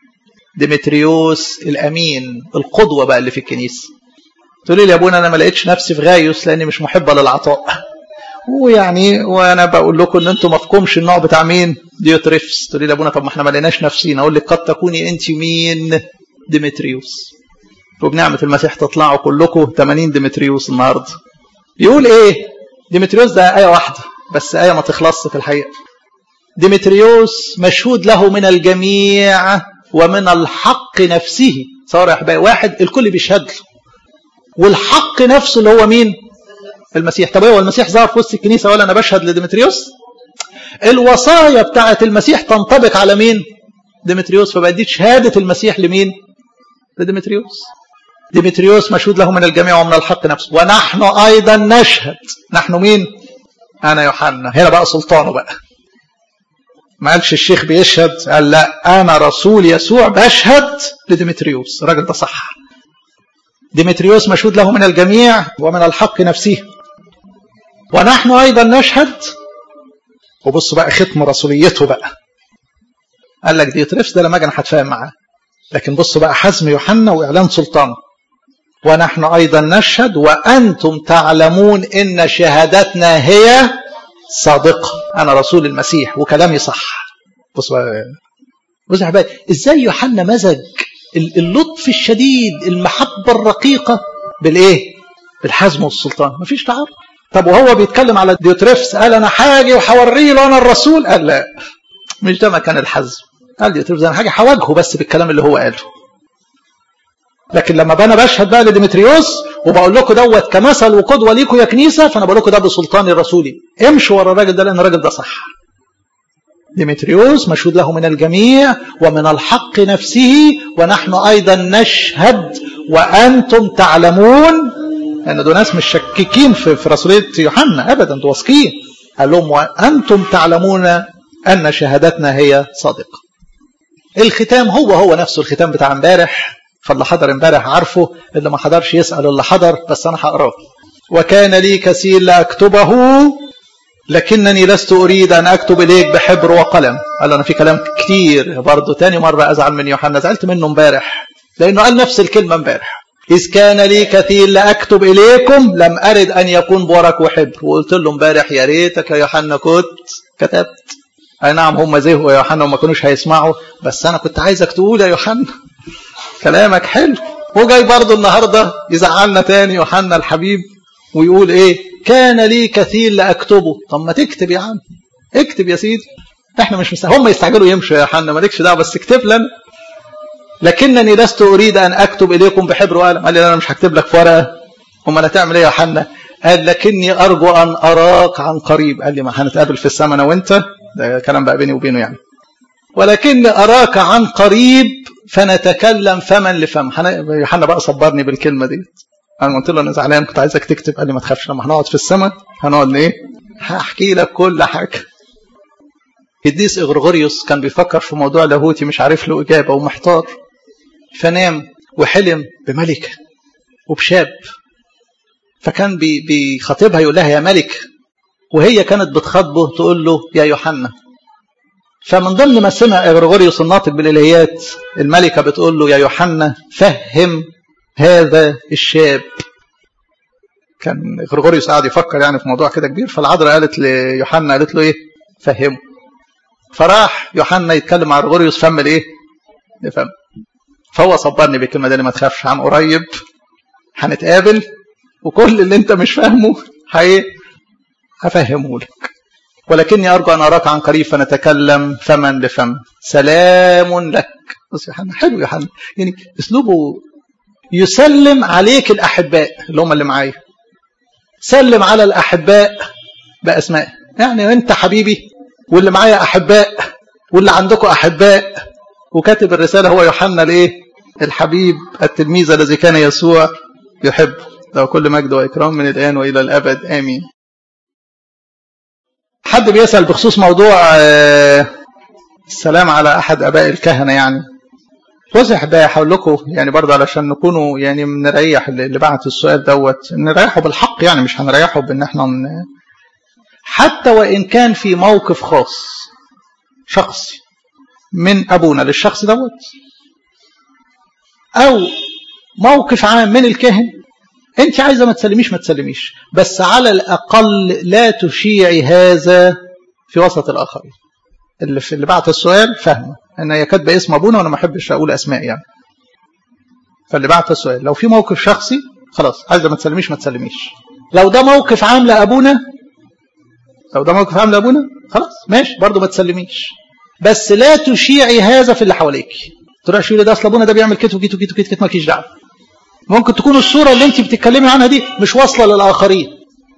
ديمتريوس الأمين القدوة بقى اللي في الكنيسة تقولي لي يا ابونا أنا ما لقيتش نفسي في غايوس لأني مش محبة للعطاء ويعني وانا بقول لكم ان انتم مفهومش النوع بتاع مين ديوتريفس تقولي لي يا ابونا طب ما احنا ما لقيناش نفسينا اقول لك قد تكوني انت مين ديمتريوس وبنعمه المسيح تطلعوا كلكم 80 ديمتريوس النهارده يقول ايه ديمتريوس ده آية واحدة بس آية ما تخلصش في الحقيقة ديمتريوس مشهود له من الجميع ومن الحق نفسه صار يا احبائي واحد الكل بيشهد له والحق نفسه اللي هو مين المسيح طب هو المسيح ظهر في وسط الكنيسة ولا انا بشهد لديمتريوس الوصايا بتاعة المسيح تنطبق على مين ديمتريوس فبقى دي شهادة المسيح لمين لديمتريوس ديمتريوس مشهود له من الجميع ومن الحق نفسه ونحن أيضا نشهد نحن مين أنا يوحنا هنا بقى سلطانه بقى ما قالش الشيخ بيشهد قال لا أنا رسول يسوع بشهد لديمتريوس الراجل ده صح ديمتريوس مشهود له من الجميع ومن الحق نفسه ونحن أيضا نشهد وبصوا بقى ختم رسوليته بقى قال لك ديوتريفس ده لما اجي انا هتفاهم معاه لكن بصوا بقى حزم يوحنا واعلان سلطانه ونحن ايضا نشهد وانتم تعلمون ان شهادتنا هي صادقه انا رسول المسيح وكلامي صح بصوا بقى بصوا يا حبايبي ازاي يوحنا مزج اللطف الشديد المحبه الرقيقه بالايه بالحزم والسلطان مفيش تعارض طب وهو بيتكلم على ديوتريفس قال انا حاجي وحوريه له انا الرسول قال لا مش ده مكان الحزم قال ديوتريفس انا حاجه هواجهه بس بالكلام اللي هو قاله لكن لما انا بشهد بقى لديمتريوس وبقول لكم دوت كمثل وقدوه ليكم يا كنيسه فانا بقول لكم ده بسلطاني الرسولي امشوا ورا الراجل ده لان الراجل ده صح ديمتريوس مشهود له من الجميع ومن الحق نفسه ونحن ايضا نشهد وانتم تعلمون لان دول ناس مش شككين في, في رسوليه يوحنا ابدا دول واثقين قال لهم وانتم تعلمون ان شهادتنا هي صادقه الختام هو هو نفسه الختام بتاع امبارح فاللي حضر امبارح عارفه اللي ما حضرش يسال اللي حضر بس انا هقراه وكان لي كثير لاكتبه لكنني لست اريد ان اكتب اليك بحبر وقلم قال انا في كلام كتير برضه تاني مره ازعل من يوحنا زعلت منه امبارح لانه قال نفس الكلمه امبارح إذ كان لي كثير لأكتب إليكم لم أرد أن يكون بورك وحبر وقلت له امبارح يا ريتك يا يوحنا كنت كتبت أي نعم هم زهقوا يا يوحنا وما كانوش هيسمعوا بس أنا كنت عايزك تقول يا يوحنا كلامك حلو وجاي برضه النهاردة يزعلنا تاني يوحنا الحبيب ويقول إيه كان لي كثير لأكتبه طب ما تكتب يا عم اكتب يا سيدي احنا مش مستعجل هم يستعجلوا يمشوا يا يوحنا مالكش دعوه بس اكتب لنا لكنني لست اريد ان اكتب اليكم بحبر وقلم قال لي انا مش هكتب لك في ورقه امال هتعمل ايه يا يوحنا قال لكني ارجو ان اراك عن قريب قال لي ما هنتقابل في السماء انا وانت ده كلام بقى بيني وبينه يعني ولكني اراك عن قريب فنتكلم فما لفم يوحنا بقى صبرني بالكلمه دي انا قلت له انا زعلان كنت عايزك تكتب قال لي ما تخافش لما هنقعد في السماء هنقعد ايه هحكي لك كل حاجه قديس إغرغوريوس كان بيفكر في موضوع لاهوتي مش عارف له إجابة ومحتار فنام وحلم بملكة وبشاب فكان بيخاطبها يقول لها يا ملك وهي كانت بتخاطبه تقول له يا يوحنا فمن ضمن ما سمع غريغوريوس الناطق بالالهيات الملكه بتقول له يا يوحنا فهم هذا الشاب كان غريغوريوس قاعد يفكر يعني في موضوع كده كبير فالعذراء قالت ليوحنا قالت له ايه فهمه فراح يوحنا يتكلم مع غريغوريوس فهم الايه يفهم فهو صبرني بالكلمه دي ما تخافش عن قريب هنتقابل وكل اللي انت مش فاهمه هي هفهمه لك ولكني ارجو ان اراك عن قريب فنتكلم فما لفم سلام لك بص يا حنا حلو يا حنا يعني اسلوبه يسلم عليك الاحباء اللي هم اللي معايا سلم على الاحباء باسماء يعني انت حبيبي واللي معايا احباء واللي عندكم احباء وكاتب الرساله هو يوحنا الايه الحبيب التلميذ الذي كان يسوع يحبه له كل مجد واكرام من الان والى الابد امين حد بيسال بخصوص موضوع السلام على احد اباء الكهنه يعني بص يا احبائي هقول لكم يعني برضه علشان نكونوا يعني نريح اللي بعت السؤال دوت نريحه بالحق يعني مش هنريحه بان احنا ن... حتى وان كان في موقف خاص شخصي من ابونا للشخص دوت او موقف عام من الكاهن انت عايزه ما تسلميش ما تسلميش بس على الاقل لا تشيعي هذا في وسط الاخرين اللي في اللي بعت السؤال فاهمه ان هي كاتبه اسم ابونا وانا ما احبش اقول اسماء يعني فاللي بعت السؤال لو في موقف شخصي خلاص عايزه ما تسلميش ما تسلميش لو ده موقف عام لابونا لو ده موقف عام لابونا خلاص ماشي برضه ما تسلميش بس لا تشيعي هذا في اللي حواليك تروح تقولي ده اصل ابونا ده بيعمل كده وكده وكده وكده مالكيش دعوه ممكن تكون الصوره اللي انت بتتكلمي عنها دي مش واصله للاخرين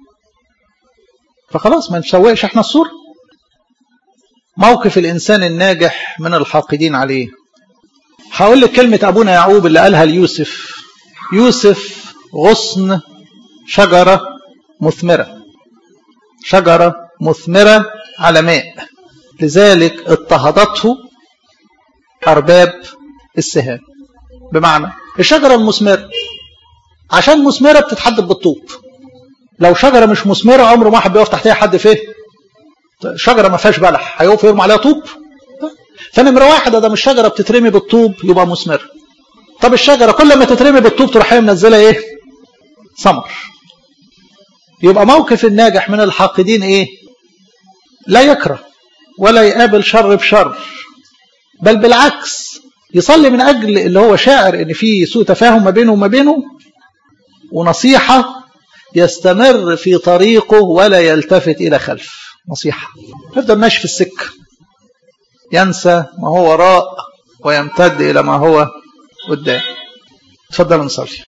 فخلاص ما نسوقش احنا الصوره موقف الانسان الناجح من الحاقدين عليه هقول لك كلمه ابونا يعقوب اللي قالها ليوسف يوسف غصن شجره مثمره شجره مثمره على ماء لذلك اضطهدته ارباب السهام بمعنى الشجره المثمره عشان مثمره بتتحدد بالطوب لو شجره مش مثمره عمره ما حد بيقف تحتها حد فين شجره ما فيهاش بلح هيقف يرمي عليها طوب فنمره واحد ده مش شجره بتترمي بالطوب يبقى مثمره طب الشجره كل ما تترمي بالطوب تروح هي منزله ايه ثمر يبقى موقف الناجح من الحاقدين ايه لا يكره ولا يقابل شر بشر بل بالعكس يصلي من أجل اللي هو شاعر إن في سوء تفاهم ما بينه وما بينه ونصيحة يستمر في طريقه ولا يلتفت إلى خلف نصيحة يفضل ماشي في السكة ينسى ما هو وراء ويمتد إلى ما هو قدام تفضل نصلي